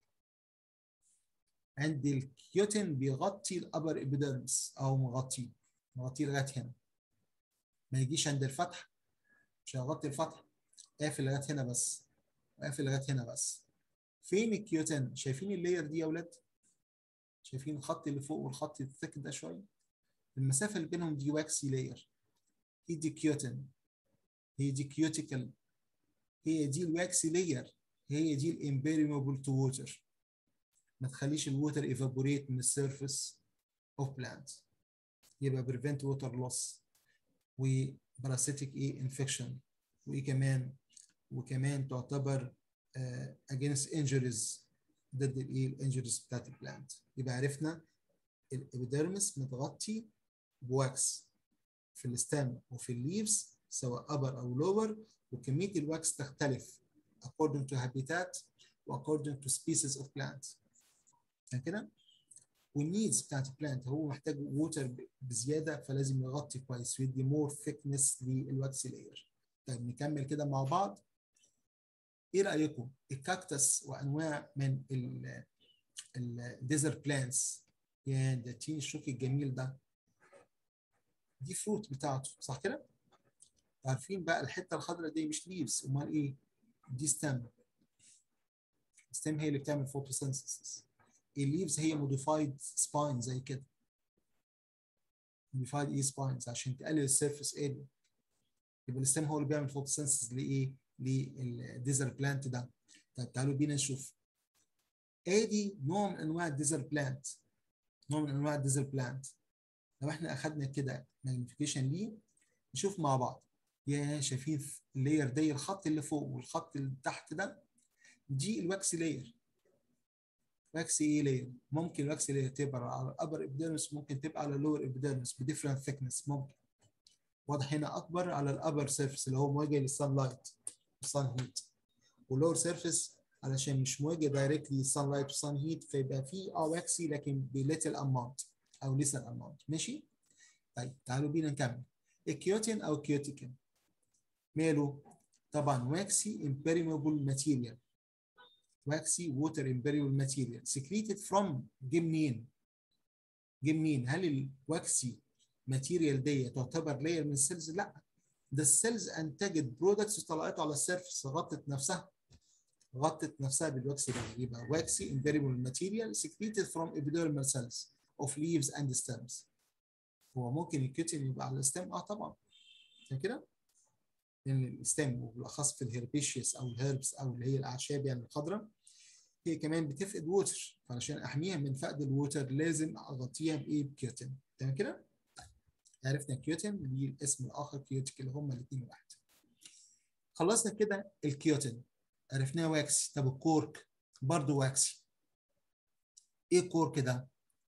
عند الكيوتين بيغطي الابر ابيديرمس او مغطيه مغطيه لغايه هنا ما يجيش عند الفتح مش هيغطي الفتح قافل لغايه هنا بس قافل لغايه هنا بس فين الكيوتين شايفين اللاير دي يا اولاد شايفين الخط اللي فوق والخط الثيك ده شويه المسافه اللي بينهم دي واكسي لاير هي دي كيوتين هي دي كيوتيكال هي دي الواكسي لاير هي دي الامبيريمبل تو ووتر ما تخليش الووتر ايفابوريت من السيرفيس اوف بلانت يبقى بريفنت ووتر لوس وباراسيتيك ايه انفكشن وايه كمان وكمان تعتبر اجينست uh, انجريز ضد الايه الانجريز بتاعت البلانت يبقى عرفنا الابيديرمس متغطي بواكس في الستام وفي الليفز سواء upper او lower وكميه الواكس تختلف according to habitat و according to species of plants كده والنيدز بتاعت البلانت هو محتاج ووتر بزياده فلازم يغطي كويس ويدي مور ثيكنس للواكس لاير طيب نكمل كده مع بعض ايه رايكم الكاكتس وانواع من الديزر بلانتس يا ده تين الشوك الجميل ده دي فروت بتاعته صح كده عارفين بقى الحته الخضراء دي مش ليفز امال ايه دي ستام ستام هي اللي بتعمل فوتوسينثيسيس الليفز هي موديفايد سباين زي كده موديفايد ايه سباينز عشان تقلل السيرفيس اريا يبقى الستام هو اللي بيعمل فوتوسينثيسيس لايه للديزر بلانت ده طيب تعالوا بينا نشوف ادي نوع من انواع الديزر بلانت نوع من انواع الديزر بلانت لو احنا اخدنا كده ماجنيفيكيشن ليه نشوف مع بعض يا شايفين اللاير دي الخط اللي فوق والخط اللي تحت ده دي الواكس لاير واكس ايه لاير ممكن الواكس لاير تبقى على الابر ابيديرمس ممكن تبقى على اللور ابيديرمس بديفرنت ثيكنس ممكن واضح هنا اكبر على الابر سيرفيس اللي هو موجه للسان لايت والسان هيت واللور سيرفيس علشان مش موجه دايركتلي للسان لايت والسان هيت فيبقى في اه واكسي لكن بليتل اماونت او ليسن اماونت ماشي طيب تعالوا بينا نكمل الكيوتين او كيوتيكين ماله طبعا واكسي امبيريمبل ماتيريال واكسي ووتر امبيريبل ماتيريال سكريتد فروم جه منين؟ جه منين؟ هل الواكسي ماتيريال دي تعتبر لاير من السيلز؟ لا ده السيلز انتجت برودكتس وطلعته على السيرفس غطت نفسها غطت نفسها بالواكسي لاير يبقى واكسي امبيريبل ماتيريال سكريتد فروم epidermal cells of leaves and stems هو ممكن الكيوتين يبقى على الستام؟ اه طبعا عشان كده لان الستام وبالاخص في الهيربيشيس او الهيربس او اللي هي الاعشاب يعني الخضراء هي كمان بتفقد ووتر فعشان احميها من فقد الووتر لازم اغطيها بايه بكيوتين تمام كده عرفنا كيوتين دي الاسم الاخر كيوتيك اللي هما الاثنين واحد خلصنا كده الكيوتين عرفناه واكسي طب الكورك برضه واكسي ايه الكورك ده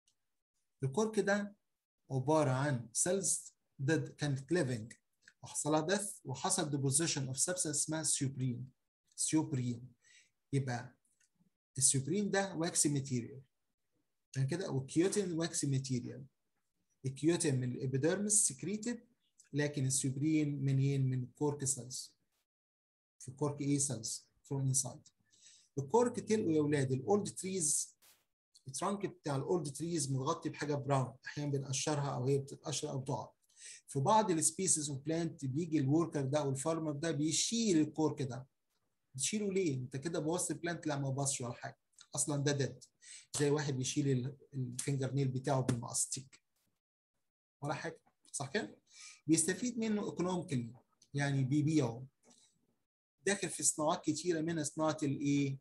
الكورك ده عباره عن سيلز ده كانت ليفنج وحصلها ديث وحصل ديبوزيشن اوف سبستانس اسمها سيوبرين سيوبرين يبقى السيوبرين ده واكسي ماتيريال عشان كده والكيوتين واكسي ماتيريال الكيوتين من الابيديرمس سكريتد لكن السيوبرين منين من الكورك سيلز في الكورك ايه سيلز فروم انسايد الكورك تلقوا يا اولاد الاولد تريز الترانك بتاع الاولد تريز متغطي بحاجه براون احيانا بنقشرها او هي بتتقشر او تقع في بعض السبيسيز اوف بلانت بيجي الوركر ده او الفارمر ده بيشيل الكورك ده بتشيله ليه؟ انت كده بوظت البلانت لا ما باظش ولا حاجه اصلا ده ديد زي واحد بيشيل الفينجر نيل بتاعه بالمقصتيك ولا حاجه صح كده؟ بيستفيد منه ايكونوميكلي يعني بيبيعه داخل في صناعات كتيره منها صناعه الايه؟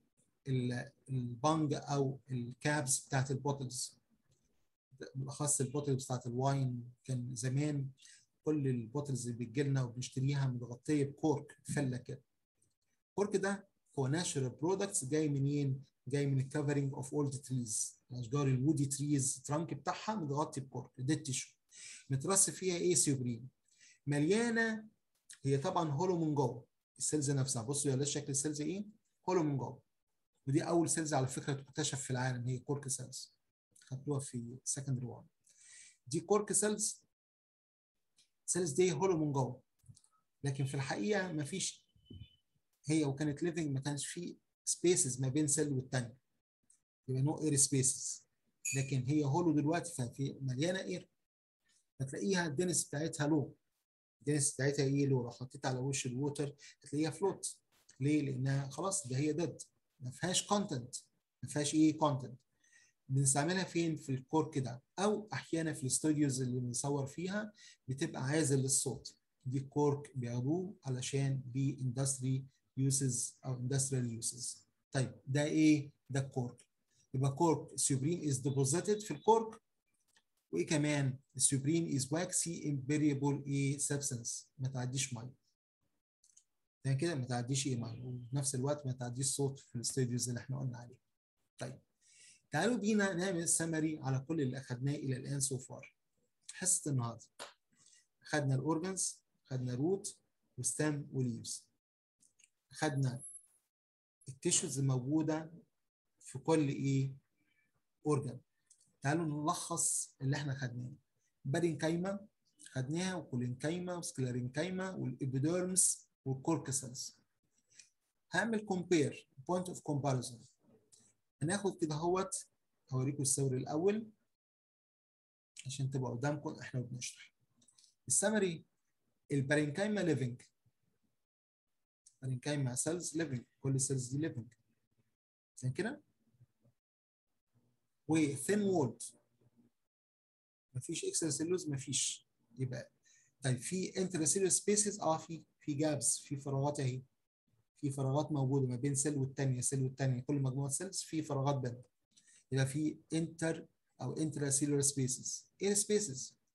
البانج او الكابس بتاعت البوتلز بالاخص البوتلز بتاعت الواين كان زمان كل البوتلز اللي بتجي لنا وبنشتريها متغطيه بكورك فله كده الكورك ده هو ناشرال برودكتس جاي منين؟ جاي من الكفرنج اوف اولد تريز الاشجار الودي تريز الترانك بتاعها متغطي بكورك ده التيشو مترص فيها ايه سيوبرين مليانه هي طبعا هولو من جوه السيلز نفسها بصوا يا شكل السيلز ايه؟ هولو من جوه ودي اول سيلز على فكره تكتشف في العالم هي كورك سيلز خدوها في سكندري 1 دي كورك سيلز سيلز دي هولو من جوه لكن في الحقيقه ما فيش هي وكانت ليفنج ما كانش في سبيسز ما بين سيل والتانيه يبقى نو اير سبيسز لكن هي هولو دلوقتي ففي مليانه اير فتلاقيها الدنس بتاعتها لو الدنس بتاعتها ايه لو لو حطيت على وش الووتر هتلاقيها فلوت ليه؟ لانها خلاص ده هي ديد ما فيهاش كونتنت ما فيهاش ايه كونتنت بنستعملها فين في الكورك ده او احيانا في الاستوديوز اللي بنصور فيها بتبقى عازل للصوت دي كورك بياخدوه علشان بي اندستري يوسز او اندستريال يوسز طيب ده ايه ده الكورك يبقى كورك سيوبرين از ديبوزيتد في الكورك وايه كمان السيوبرين از واكسي امبيريبل ايه سبستانس ما تعديش ميه يعني كده ما تعديش ايه ميه وفي نفس الوقت ما تعديش صوت في الاستوديوز اللي احنا قلنا عليه طيب تعالوا بينا نعمل سمري على كل اللي اخذناه الى الان سو فار حصه النهارده اخذنا الاورجنز اخذنا روت وستام وليفز اخذنا التيشوز الموجوده في كل ايه اورجن تعالوا نلخص اللي احنا خدناه بارينكايما خدناها وكولينكايما وسكلارينكايما والابيديرمس والكوركسلز هعمل كومبير بوينت اوف كومباريزون هناخد كده اهوت هوريكم السوري الاول عشان تبقى قدامكم احنا بنشرح السمري البارينكايما ليفنج بارينكايما سيلز ليفنج كل السيلز دي ليفنج زي كده وثين وولد مفيش اكسترا سيلوز مفيش يبقى طيب في انترسيلر سبيسز اه في في جابس في فراغات اهي في فراغات موجوده ما بين سيل والثانيه سيل والثانيه كل مجموعه سيلز في فراغات بينهم يبقى في انتر او انترا سيلولار سبيسز ايه السبيسز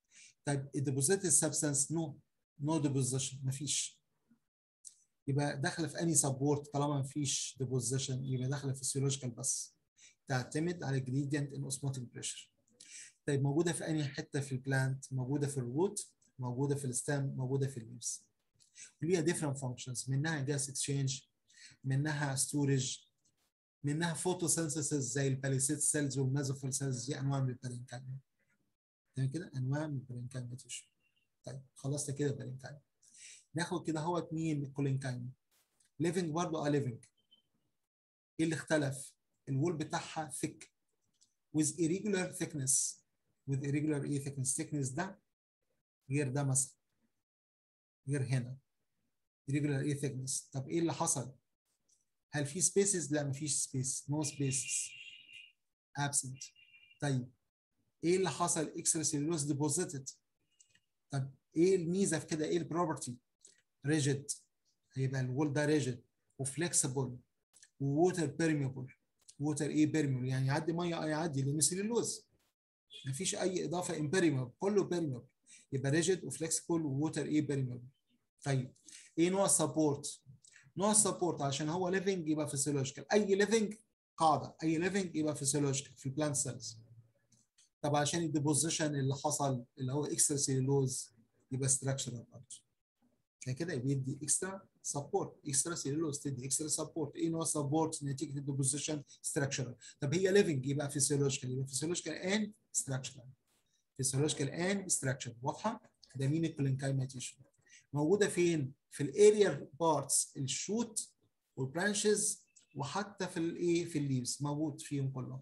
طيب الديبوزيتد سبستانس نو نو ديبوزيشن مفيش يبقى داخله في اني سبورت طالما مفيش ديبوزيشن يبقى داخله في السيولوجيكال بس تعتمد على جريدينت ان اوسموتيك بريشر طيب موجوده في انهي حته في البلانت موجوده في الروت موجوده في الستام موجوده في الليفز وليها different functions منها جاس اكسشينج منها ستورج منها فوتوسينثيسيس زي الباليسيد سيلز والمازوفيل سيلز دي انواع من البارينكايما تمام كده انواع من البارينكايما تيشو طيب خلصنا كده البارينكايما ناخد كده هو مين الكولينكايما ليفنج برضه اه ليفنج ايه اللي اختلف الوول بتاعها thick with irregular thickness with irregular ايه thickness thickness ده غير ده مثلا غير هنا irregular ايه thickness طب ايه اللي حصل هل في سبيسز لا مفيش سبيس نو سبيسز absent طيب ايه اللي حصل اكسترا سيلولوز ديبوزيتد طب ايه الميزه في كده ايه البروبرتي ريجيد هيبقى الوول ده ريجيد وفليكسبل ووتر بيرميبل ووتر ايه بيرميبل يعني يعدي ميه يعدي لان سيلولوز مفيش اي اضافه امبيرميبل كله بيرميبل يبقى ريجيد وفليكسبل ووتر ايه بيرميبل طيب ايه نوع السبورت نوع السبورت عشان هو ليفنج يبقى فيسيولوجيكال اي ليفنج قاعده اي ليفنج يبقى فيسيولوجيكال في البلانت سيلز طب عشان الديبوزيشن اللي حصل اللي هو اكسترا سيلولوز يبقى ستراكشرال برضه كده بيدي اكسترا سبورت اكسترا سيلولوز تدي اكسترا سبورت ايه نوع سبورت نتيجه الديبوزيشن ستراكشرال طب هي ليفنج يبقى فيسيولوجيكال يبقى فيسيولوجيكال اند ستراكشرال فيسيولوجيكال اند ستراكشرال واضحه ده مين الكلينكايما تيشو موجوده فين في الاريال بارتس الشوت والبرانشز وحتى في الايه في الليفز موجود فيهم كلهم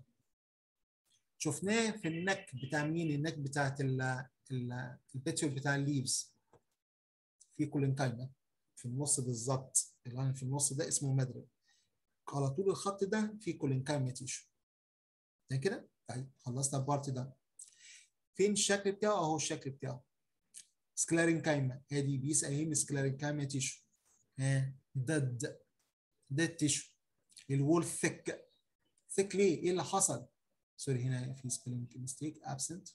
شفناه في النك بتاع مين النك بتاعت البيتيول بتاع الليفز في كولينكايما في النص بالظبط اللي في النص ده اسمه مدرب على طول الخط ده في كولينكايما تيشو ده كده طيب خلصنا البارت ده فين الشكل بتاعه اهو الشكل بتاعه سكلارينكايما ادي بيس اهي من سكلارينكايما تيشو ها دد دد تيشو الوول ثيك ثيك ليه؟ ايه اللي حصل؟ سوري هنا في سبيلنج ميستيك ابسنت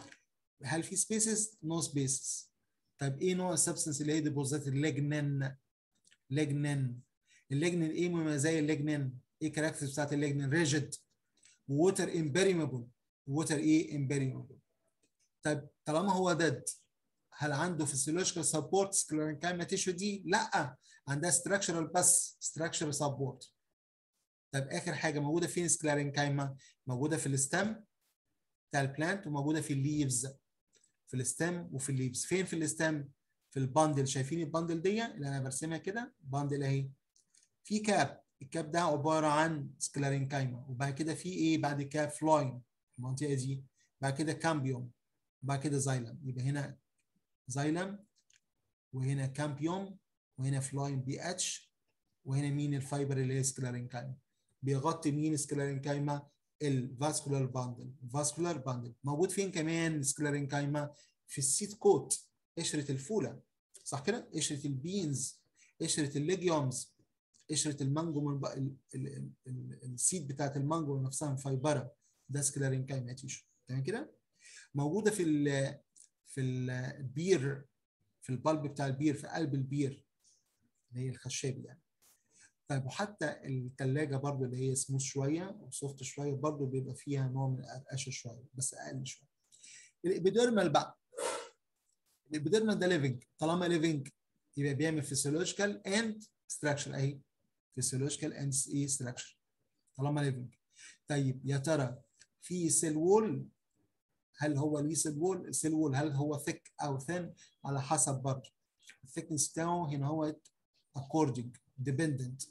هل في سبيسز؟ نو سبيسز طيب ايه نوع السبستنس اللي هي ديبوزيت الليجنين ليجنين الليجنين ايه مميزايا الليجنين؟ ايه كاركترز بتاعت الليجنين؟ ريجيد ووتر امبيريمبل ووتر ايه امبيريمبل طيب طالما هو ديد هل عنده فيسيولوجيكال سبورت سكليرنكايما تيشو دي؟ لا عندها ستراكشرال بس ستراكشرال سبورت طيب اخر حاجه موجوده فين سكليرنكايما؟ موجوده في الستم بتاع البلانت وموجوده في الليفز في الستم وفي الليفز فين في الستم؟ في الباندل شايفين الباندل دي اللي انا برسمها كده باندل اهي في كاب الكاب ده عباره عن سكليرنكايما وبعد كده في ايه بعد كده فلوين المنطقه دي بعد كده كامبيوم بعد كده زايلم يبقى هنا زايلم وهنا كامبيوم وهنا فلاين بي اتش وهنا مين الفايبر اللي هي سكلارينكايما بيغطي مين سكلارينكايما الفاسكولار باندل الفاسكولار باندل موجود فين كمان سكلارينكايما في السيت كوت قشره الفوله صح كده قشره البينز قشره الليجيومز قشره المانجو من بق... ال... ال... ال... السيد بتاعت المانجو نفسها مفايبره ده سكلارينكايما تيشو تمام كده موجوده في ال... في البير في البلب بتاع البير في قلب البير اللي هي الخشاب يعني طيب وحتى الثلاجه برضو اللي هي سموث شويه وسوفت شويه برضو بيبقى فيها نوع من القرقشه شويه بس اقل شويه الابيديرمال بقى الابيديرمال ده ليفنج طالما ليفنج يبقى بيعمل فيسيولوجيكال اند ستراكشر اهي فيسيولوجيكال اند ايه ستراكشر طالما ليفنج طيب يا ترى في سيل وول هل هو ليه سيل وول السيل وول هل هو ثيك او ثين على حسب برضه الثيكنس بتاعه هنا هو according dependent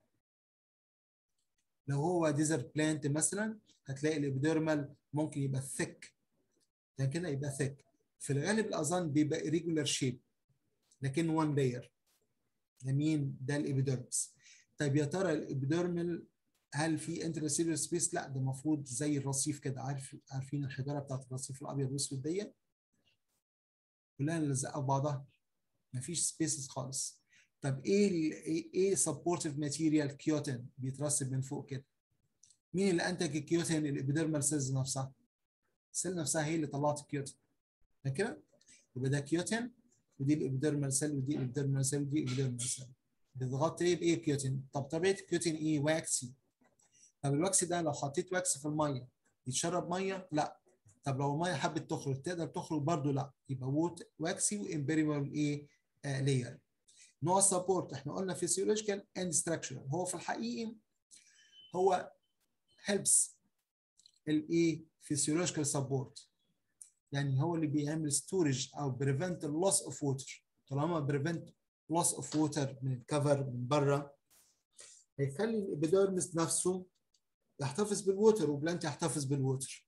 لو هو ديزرت بلانت مثلا هتلاقي الابيديرمال ممكن يبقى ثيك ده كده يبقى ثيك في الغالب الاظن بيبقى irregular shape لكن وان لاير ده مين ده الابيديرمس طيب يا ترى الابيديرمال هل في انترسيلولر سبيس؟ لا ده المفروض زي الرصيف كده عارف عارفين الحجاره بتاعت الرصيف الابيض والاسود دي كلها ملزقه في بعضها مفيش سبيسز خالص طب ايه ايه سبورتيف ماتيريال كيوتين بيترسب من فوق كده مين اللي انتج الكيوتين الابيديرمال سيلز نفسها السيل نفسها هي اللي طلعت الكيوتين ده كده يبقى ده كيوتين ودي الابيديرمال سيل ودي الابيديرمال سيل ودي الابيديرمال سيل بتغطي ايه بايه كيوتين طب طبيعه الكيوتين ايه واكسي طب الواكس ده لو حطيت واكس في الميه يتشرب ميه لا طب لو الميه حبت تخرج تقدر تخرج برضو لا يبقى ووت واكسي وامبيريبل ايه آه لاير نوع السبورت احنا قلنا فيسيولوجيكال اند ستراكشرال هو في الحقيقه هو هيلبس الايه فيسيولوجيكال سبورت يعني هو اللي بيعمل ستورج او بريفنت اللوس اوف ووتر طالما بريفنت لوس اوف ووتر من الكفر من بره هيخلي الابيديرمس نفسه يحتفظ بالووتر وبلانت يحتفظ بالووتر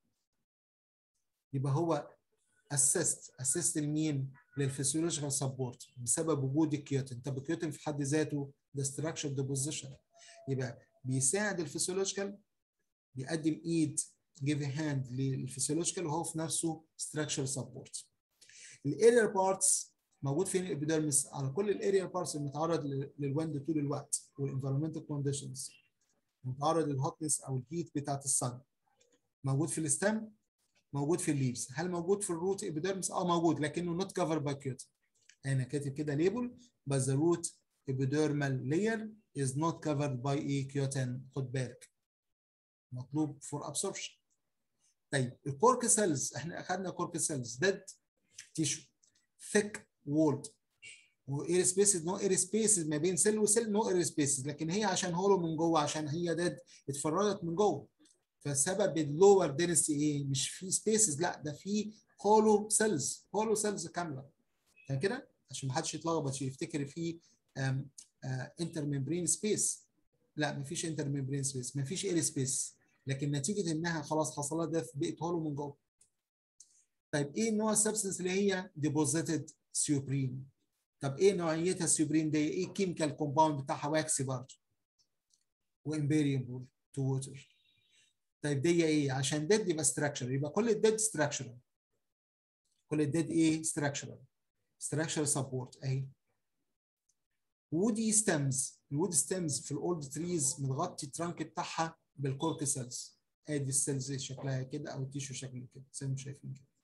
يبقى هو اسيست اسيست لمين؟ للفسيولوجيكال سبورت بسبب وجود الكيوتين طب الكيوتين في حد ذاته ده ستراكشر ديبوزيشن يبقى بيساعد الفسيولوجيكال بيقدم ايد جيف هاند للفسيولوجيكال وهو في نفسه ستراكشر سبورت الاريال بارتس موجود فين الابيدرمس على كل الاريال بارتس المتعرض للويند طول الوقت والانفيرمنتال كونديشنز متعرض للهوتنس او الهيت بتاعت الصن موجود في الستام موجود في الليفز هل موجود في الروت ابيدرمس اه موجود لكنه نوت كفر باي كيوتين انا كاتب كده ليبل but the root epidermal layer is not covered by a كيوتين خد بالك مطلوب فور ابسوربشن طيب الكورك سيلز احنا اخذنا كورك سيلز ديد تيشو ثيك وولد واير سبيسز نو اير سبيسز ما بين سيل وسيل نو اير سبيسز لكن هي عشان هولو من جوه عشان هي ديد اتفرجت من جوه فسبب اللور دينستي ايه؟ مش في سبيسز لا ده في هولو سيلز هولو سيلز كامله كان كده عشان ما حدش يتلخبط يفتكر في انتر ميمبرين سبيس لا ما فيش انتر ميمبرين سبيس ما فيش اير سبيس لكن نتيجه انها خلاص حصل لها ده بقت هولو من جوه طيب ايه نوع السبستنس اللي هي ديبوزيتد سيوبرين طب ايه نوعيتها السيوبرين دي ايه الكيميكال كومباوند بتاعها واكسي برضه وامبيريبل تو ووتر طيب دي ايه عشان ديد يبقى ستراكشر يبقى كل الديد ستراكشرال كل الديد ايه ستراكشرال ستراكشر سبورت اهي وودي ستيمز الوود ستيمز في الاولد تريز متغطي الترانك بتاعها بالكورك سيلز ادي السيلز شكلها كده او التيشو شكله كده زي ما شايفين كده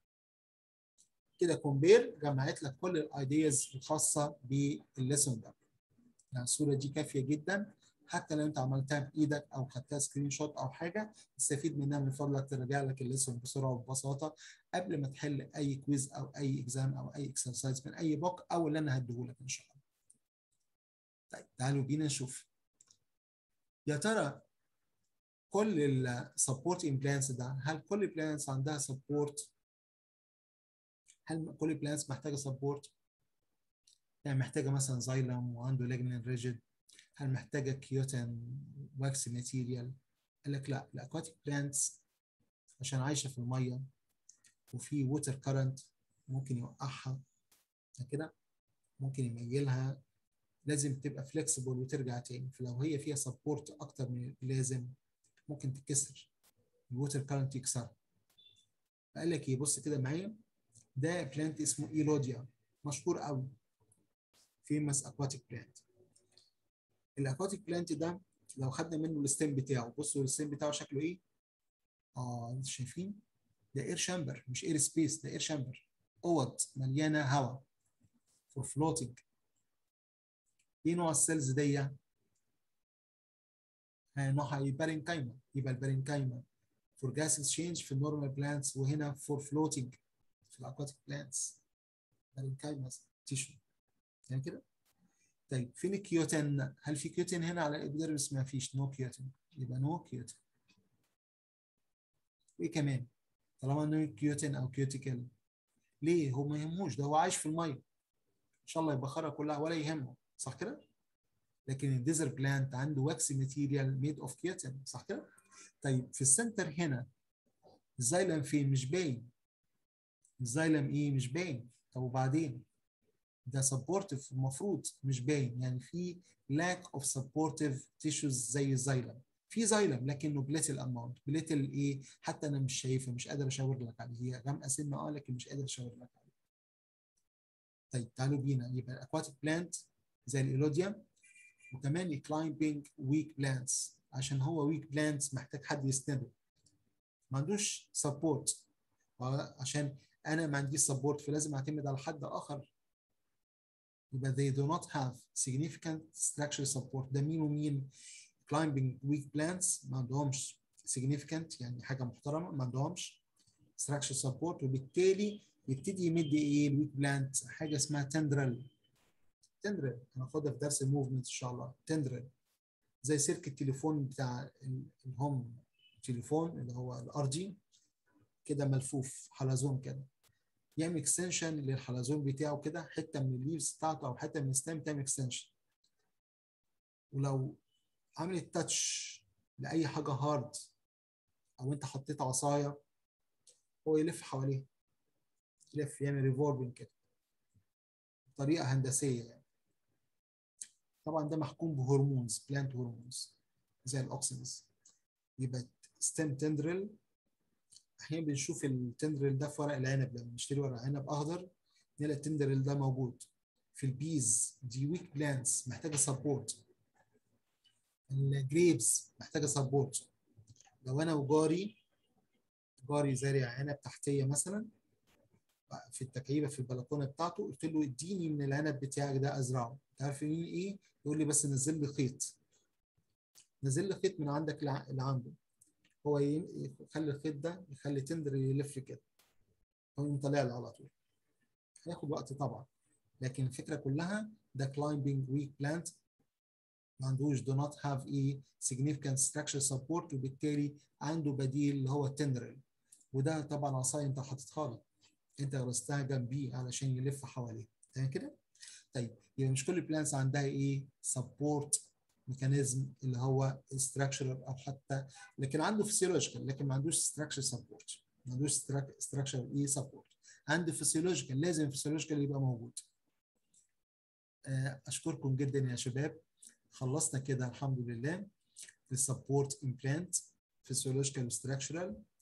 كده كومبير جمعت لك كل الايدياز الخاصه بالليسون ده يعني الصوره دي كافيه جدا حتى لو انت عملتها بايدك او خدتها سكرين شوت او حاجه تستفيد منها من فضلك تراجع لك الليسون بسرعه وببساطه قبل ما تحل اي كويز او اي اكزام او اي اكسرسايز من اي بوك او اللي انا هديهولك ان شاء الله. طيب تعالوا بينا نشوف يا ترى كل السبورت امبلانتس ده هل كل البلانتس عندها سبورت هل كل البلانتس محتاجه سبورت يعني محتاجه مثلا زايلم وعنده ليجنين ريجيد هل محتاجه كيوتين واكس ماتيريال قال لك لا الاكواتيك بلانتس عشان عايشه في الميه وفي ووتر كارنت ممكن يوقعها كده ممكن يميلها لازم تبقى فليكسيبل وترجع تاني فلو هي فيها سبورت اكتر من اللازم ممكن تتكسر الووتر كارنت يكسرها فقال لك ايه بص كده معايا ده بلانت اسمه ايلوديا مشهور قوي فيمس اكواتيك بلانت الاكواتيك بلانت ده لو خدنا منه الستيم بتاعه بصوا الستيم بتاعه شكله ايه اه انتوا شايفين ده اير شامبر مش اير سبيس ده اير شامبر اوض مليانه هواء فور فلوتنج ايه نوع السيلز دي نوعها ايه بارينكايما يبقى البارينكايما فور جاس اكسشينج في النورمال بلانتس وهنا فور فلوتنج في الاكواتيك بلانتس بارينكايما تيشو يعني كده طيب فين الكيوتين هل في كيوتين هنا على الابيديرمس ما فيش نو كيوتين يبقى نو كيوتين وايه كمان طالما نو كيوتين او كيوتيكال ليه هو ما يهموش ده هو عايش في الميه ان شاء الله يبخرها كلها ولا يهمه صح كده لكن الديزر بلانت عنده واكس ماتيريال ميد اوف كيوتين صح كده طيب في السنتر هنا الزايلم فين مش باين الزايلم ايه مش باين طب وبعدين ده سبورتيف المفروض مش باين يعني في lack of supportive tissues زي الزايلم في زايلم لكنه بليتل اماونت بليتل ايه حتى انا مش شايفها مش قادر اشاور لك عليه هي غامقه سنه اه لكن مش قادر اشاور لك عليه طيب تعالوا بينا يبقى الاكواتيك بلانت زي الايلوديا وكمان الكلايمبينج ويك بلانتس عشان هو ويك بلانتس محتاج حد يسنده ما عندوش سبورت عشان انا ما عنديش سبورت فلازم اعتمد على حد اخر يبقى they do not have significant structural support ده مين ومين climbing weak plants ما عندهمش significant يعني حاجه محترمه ما عندهمش structural support وبالتالي يبتدي يمد ايه الويك بلانت حاجه اسمها تندرل تندرل هناخدها في درس الموفمنت ان شاء الله تندرل زي سلك التليفون بتاع الهوم تليفون اللي هو الار جي كده ملفوف حلزون كده يعمل اكستنشن للحلزون بتاعه كده حته من الليفز بتاعته او حته من الستام تعمل اكستنشن ولو عملت تاتش لاي حاجه هارد او انت حطيت عصايه هو يلف حواليه يلف يعمل ريفولفنج كده بطريقه هندسيه يعني طبعا ده محكوم بهرمونز بلانت هرمونز زي الاوكسيدز يبقى ستيم تندرل احيانا بنشوف التندرل ده في ورق العنب لما نشتري ورق عنب اخضر نلاقي التندرل ده موجود في البيز دي ويك بلانتس محتاجه سبورت الجريبس محتاجه سبورت لو انا وجاري جاري زارع عنب تحتيه مثلا في التكعيبه في البلكونه بتاعته قلت له اديني من العنب بتاعك ده ازرعه انت عارف مين ايه يقول لي بس نزل لي خيط نزل لي خيط من عندك اللي عنده هو يخلي الخيط ده يخلي تندر يلف كده هو يقوم طالع لي على طول هياخد وقت طبعا لكن الفكره كلها ده climbing weak plant ما عندوش do not have a significant structure support وبالتالي عنده بديل اللي هو التندرل وده طبعا عصايه انت حاططها له انت غرستها جنبيه علشان يلف حواليه تمام كده؟ طيب يبقى مش كل البلانس عندها ايه؟ سبورت ميكانيزم اللي هو structural او حتى لكن عنده فيسيولوجيكال لكن ما عندوش structure سبورت ما عندوش structural ايه سبورت عنده فيسيولوجيكال لازم فيسيولوجيكال يبقى موجود اشكركم جدا يا شباب خلصنا كده الحمد لله في السبورت امبلانت فيسيولوجيكال structural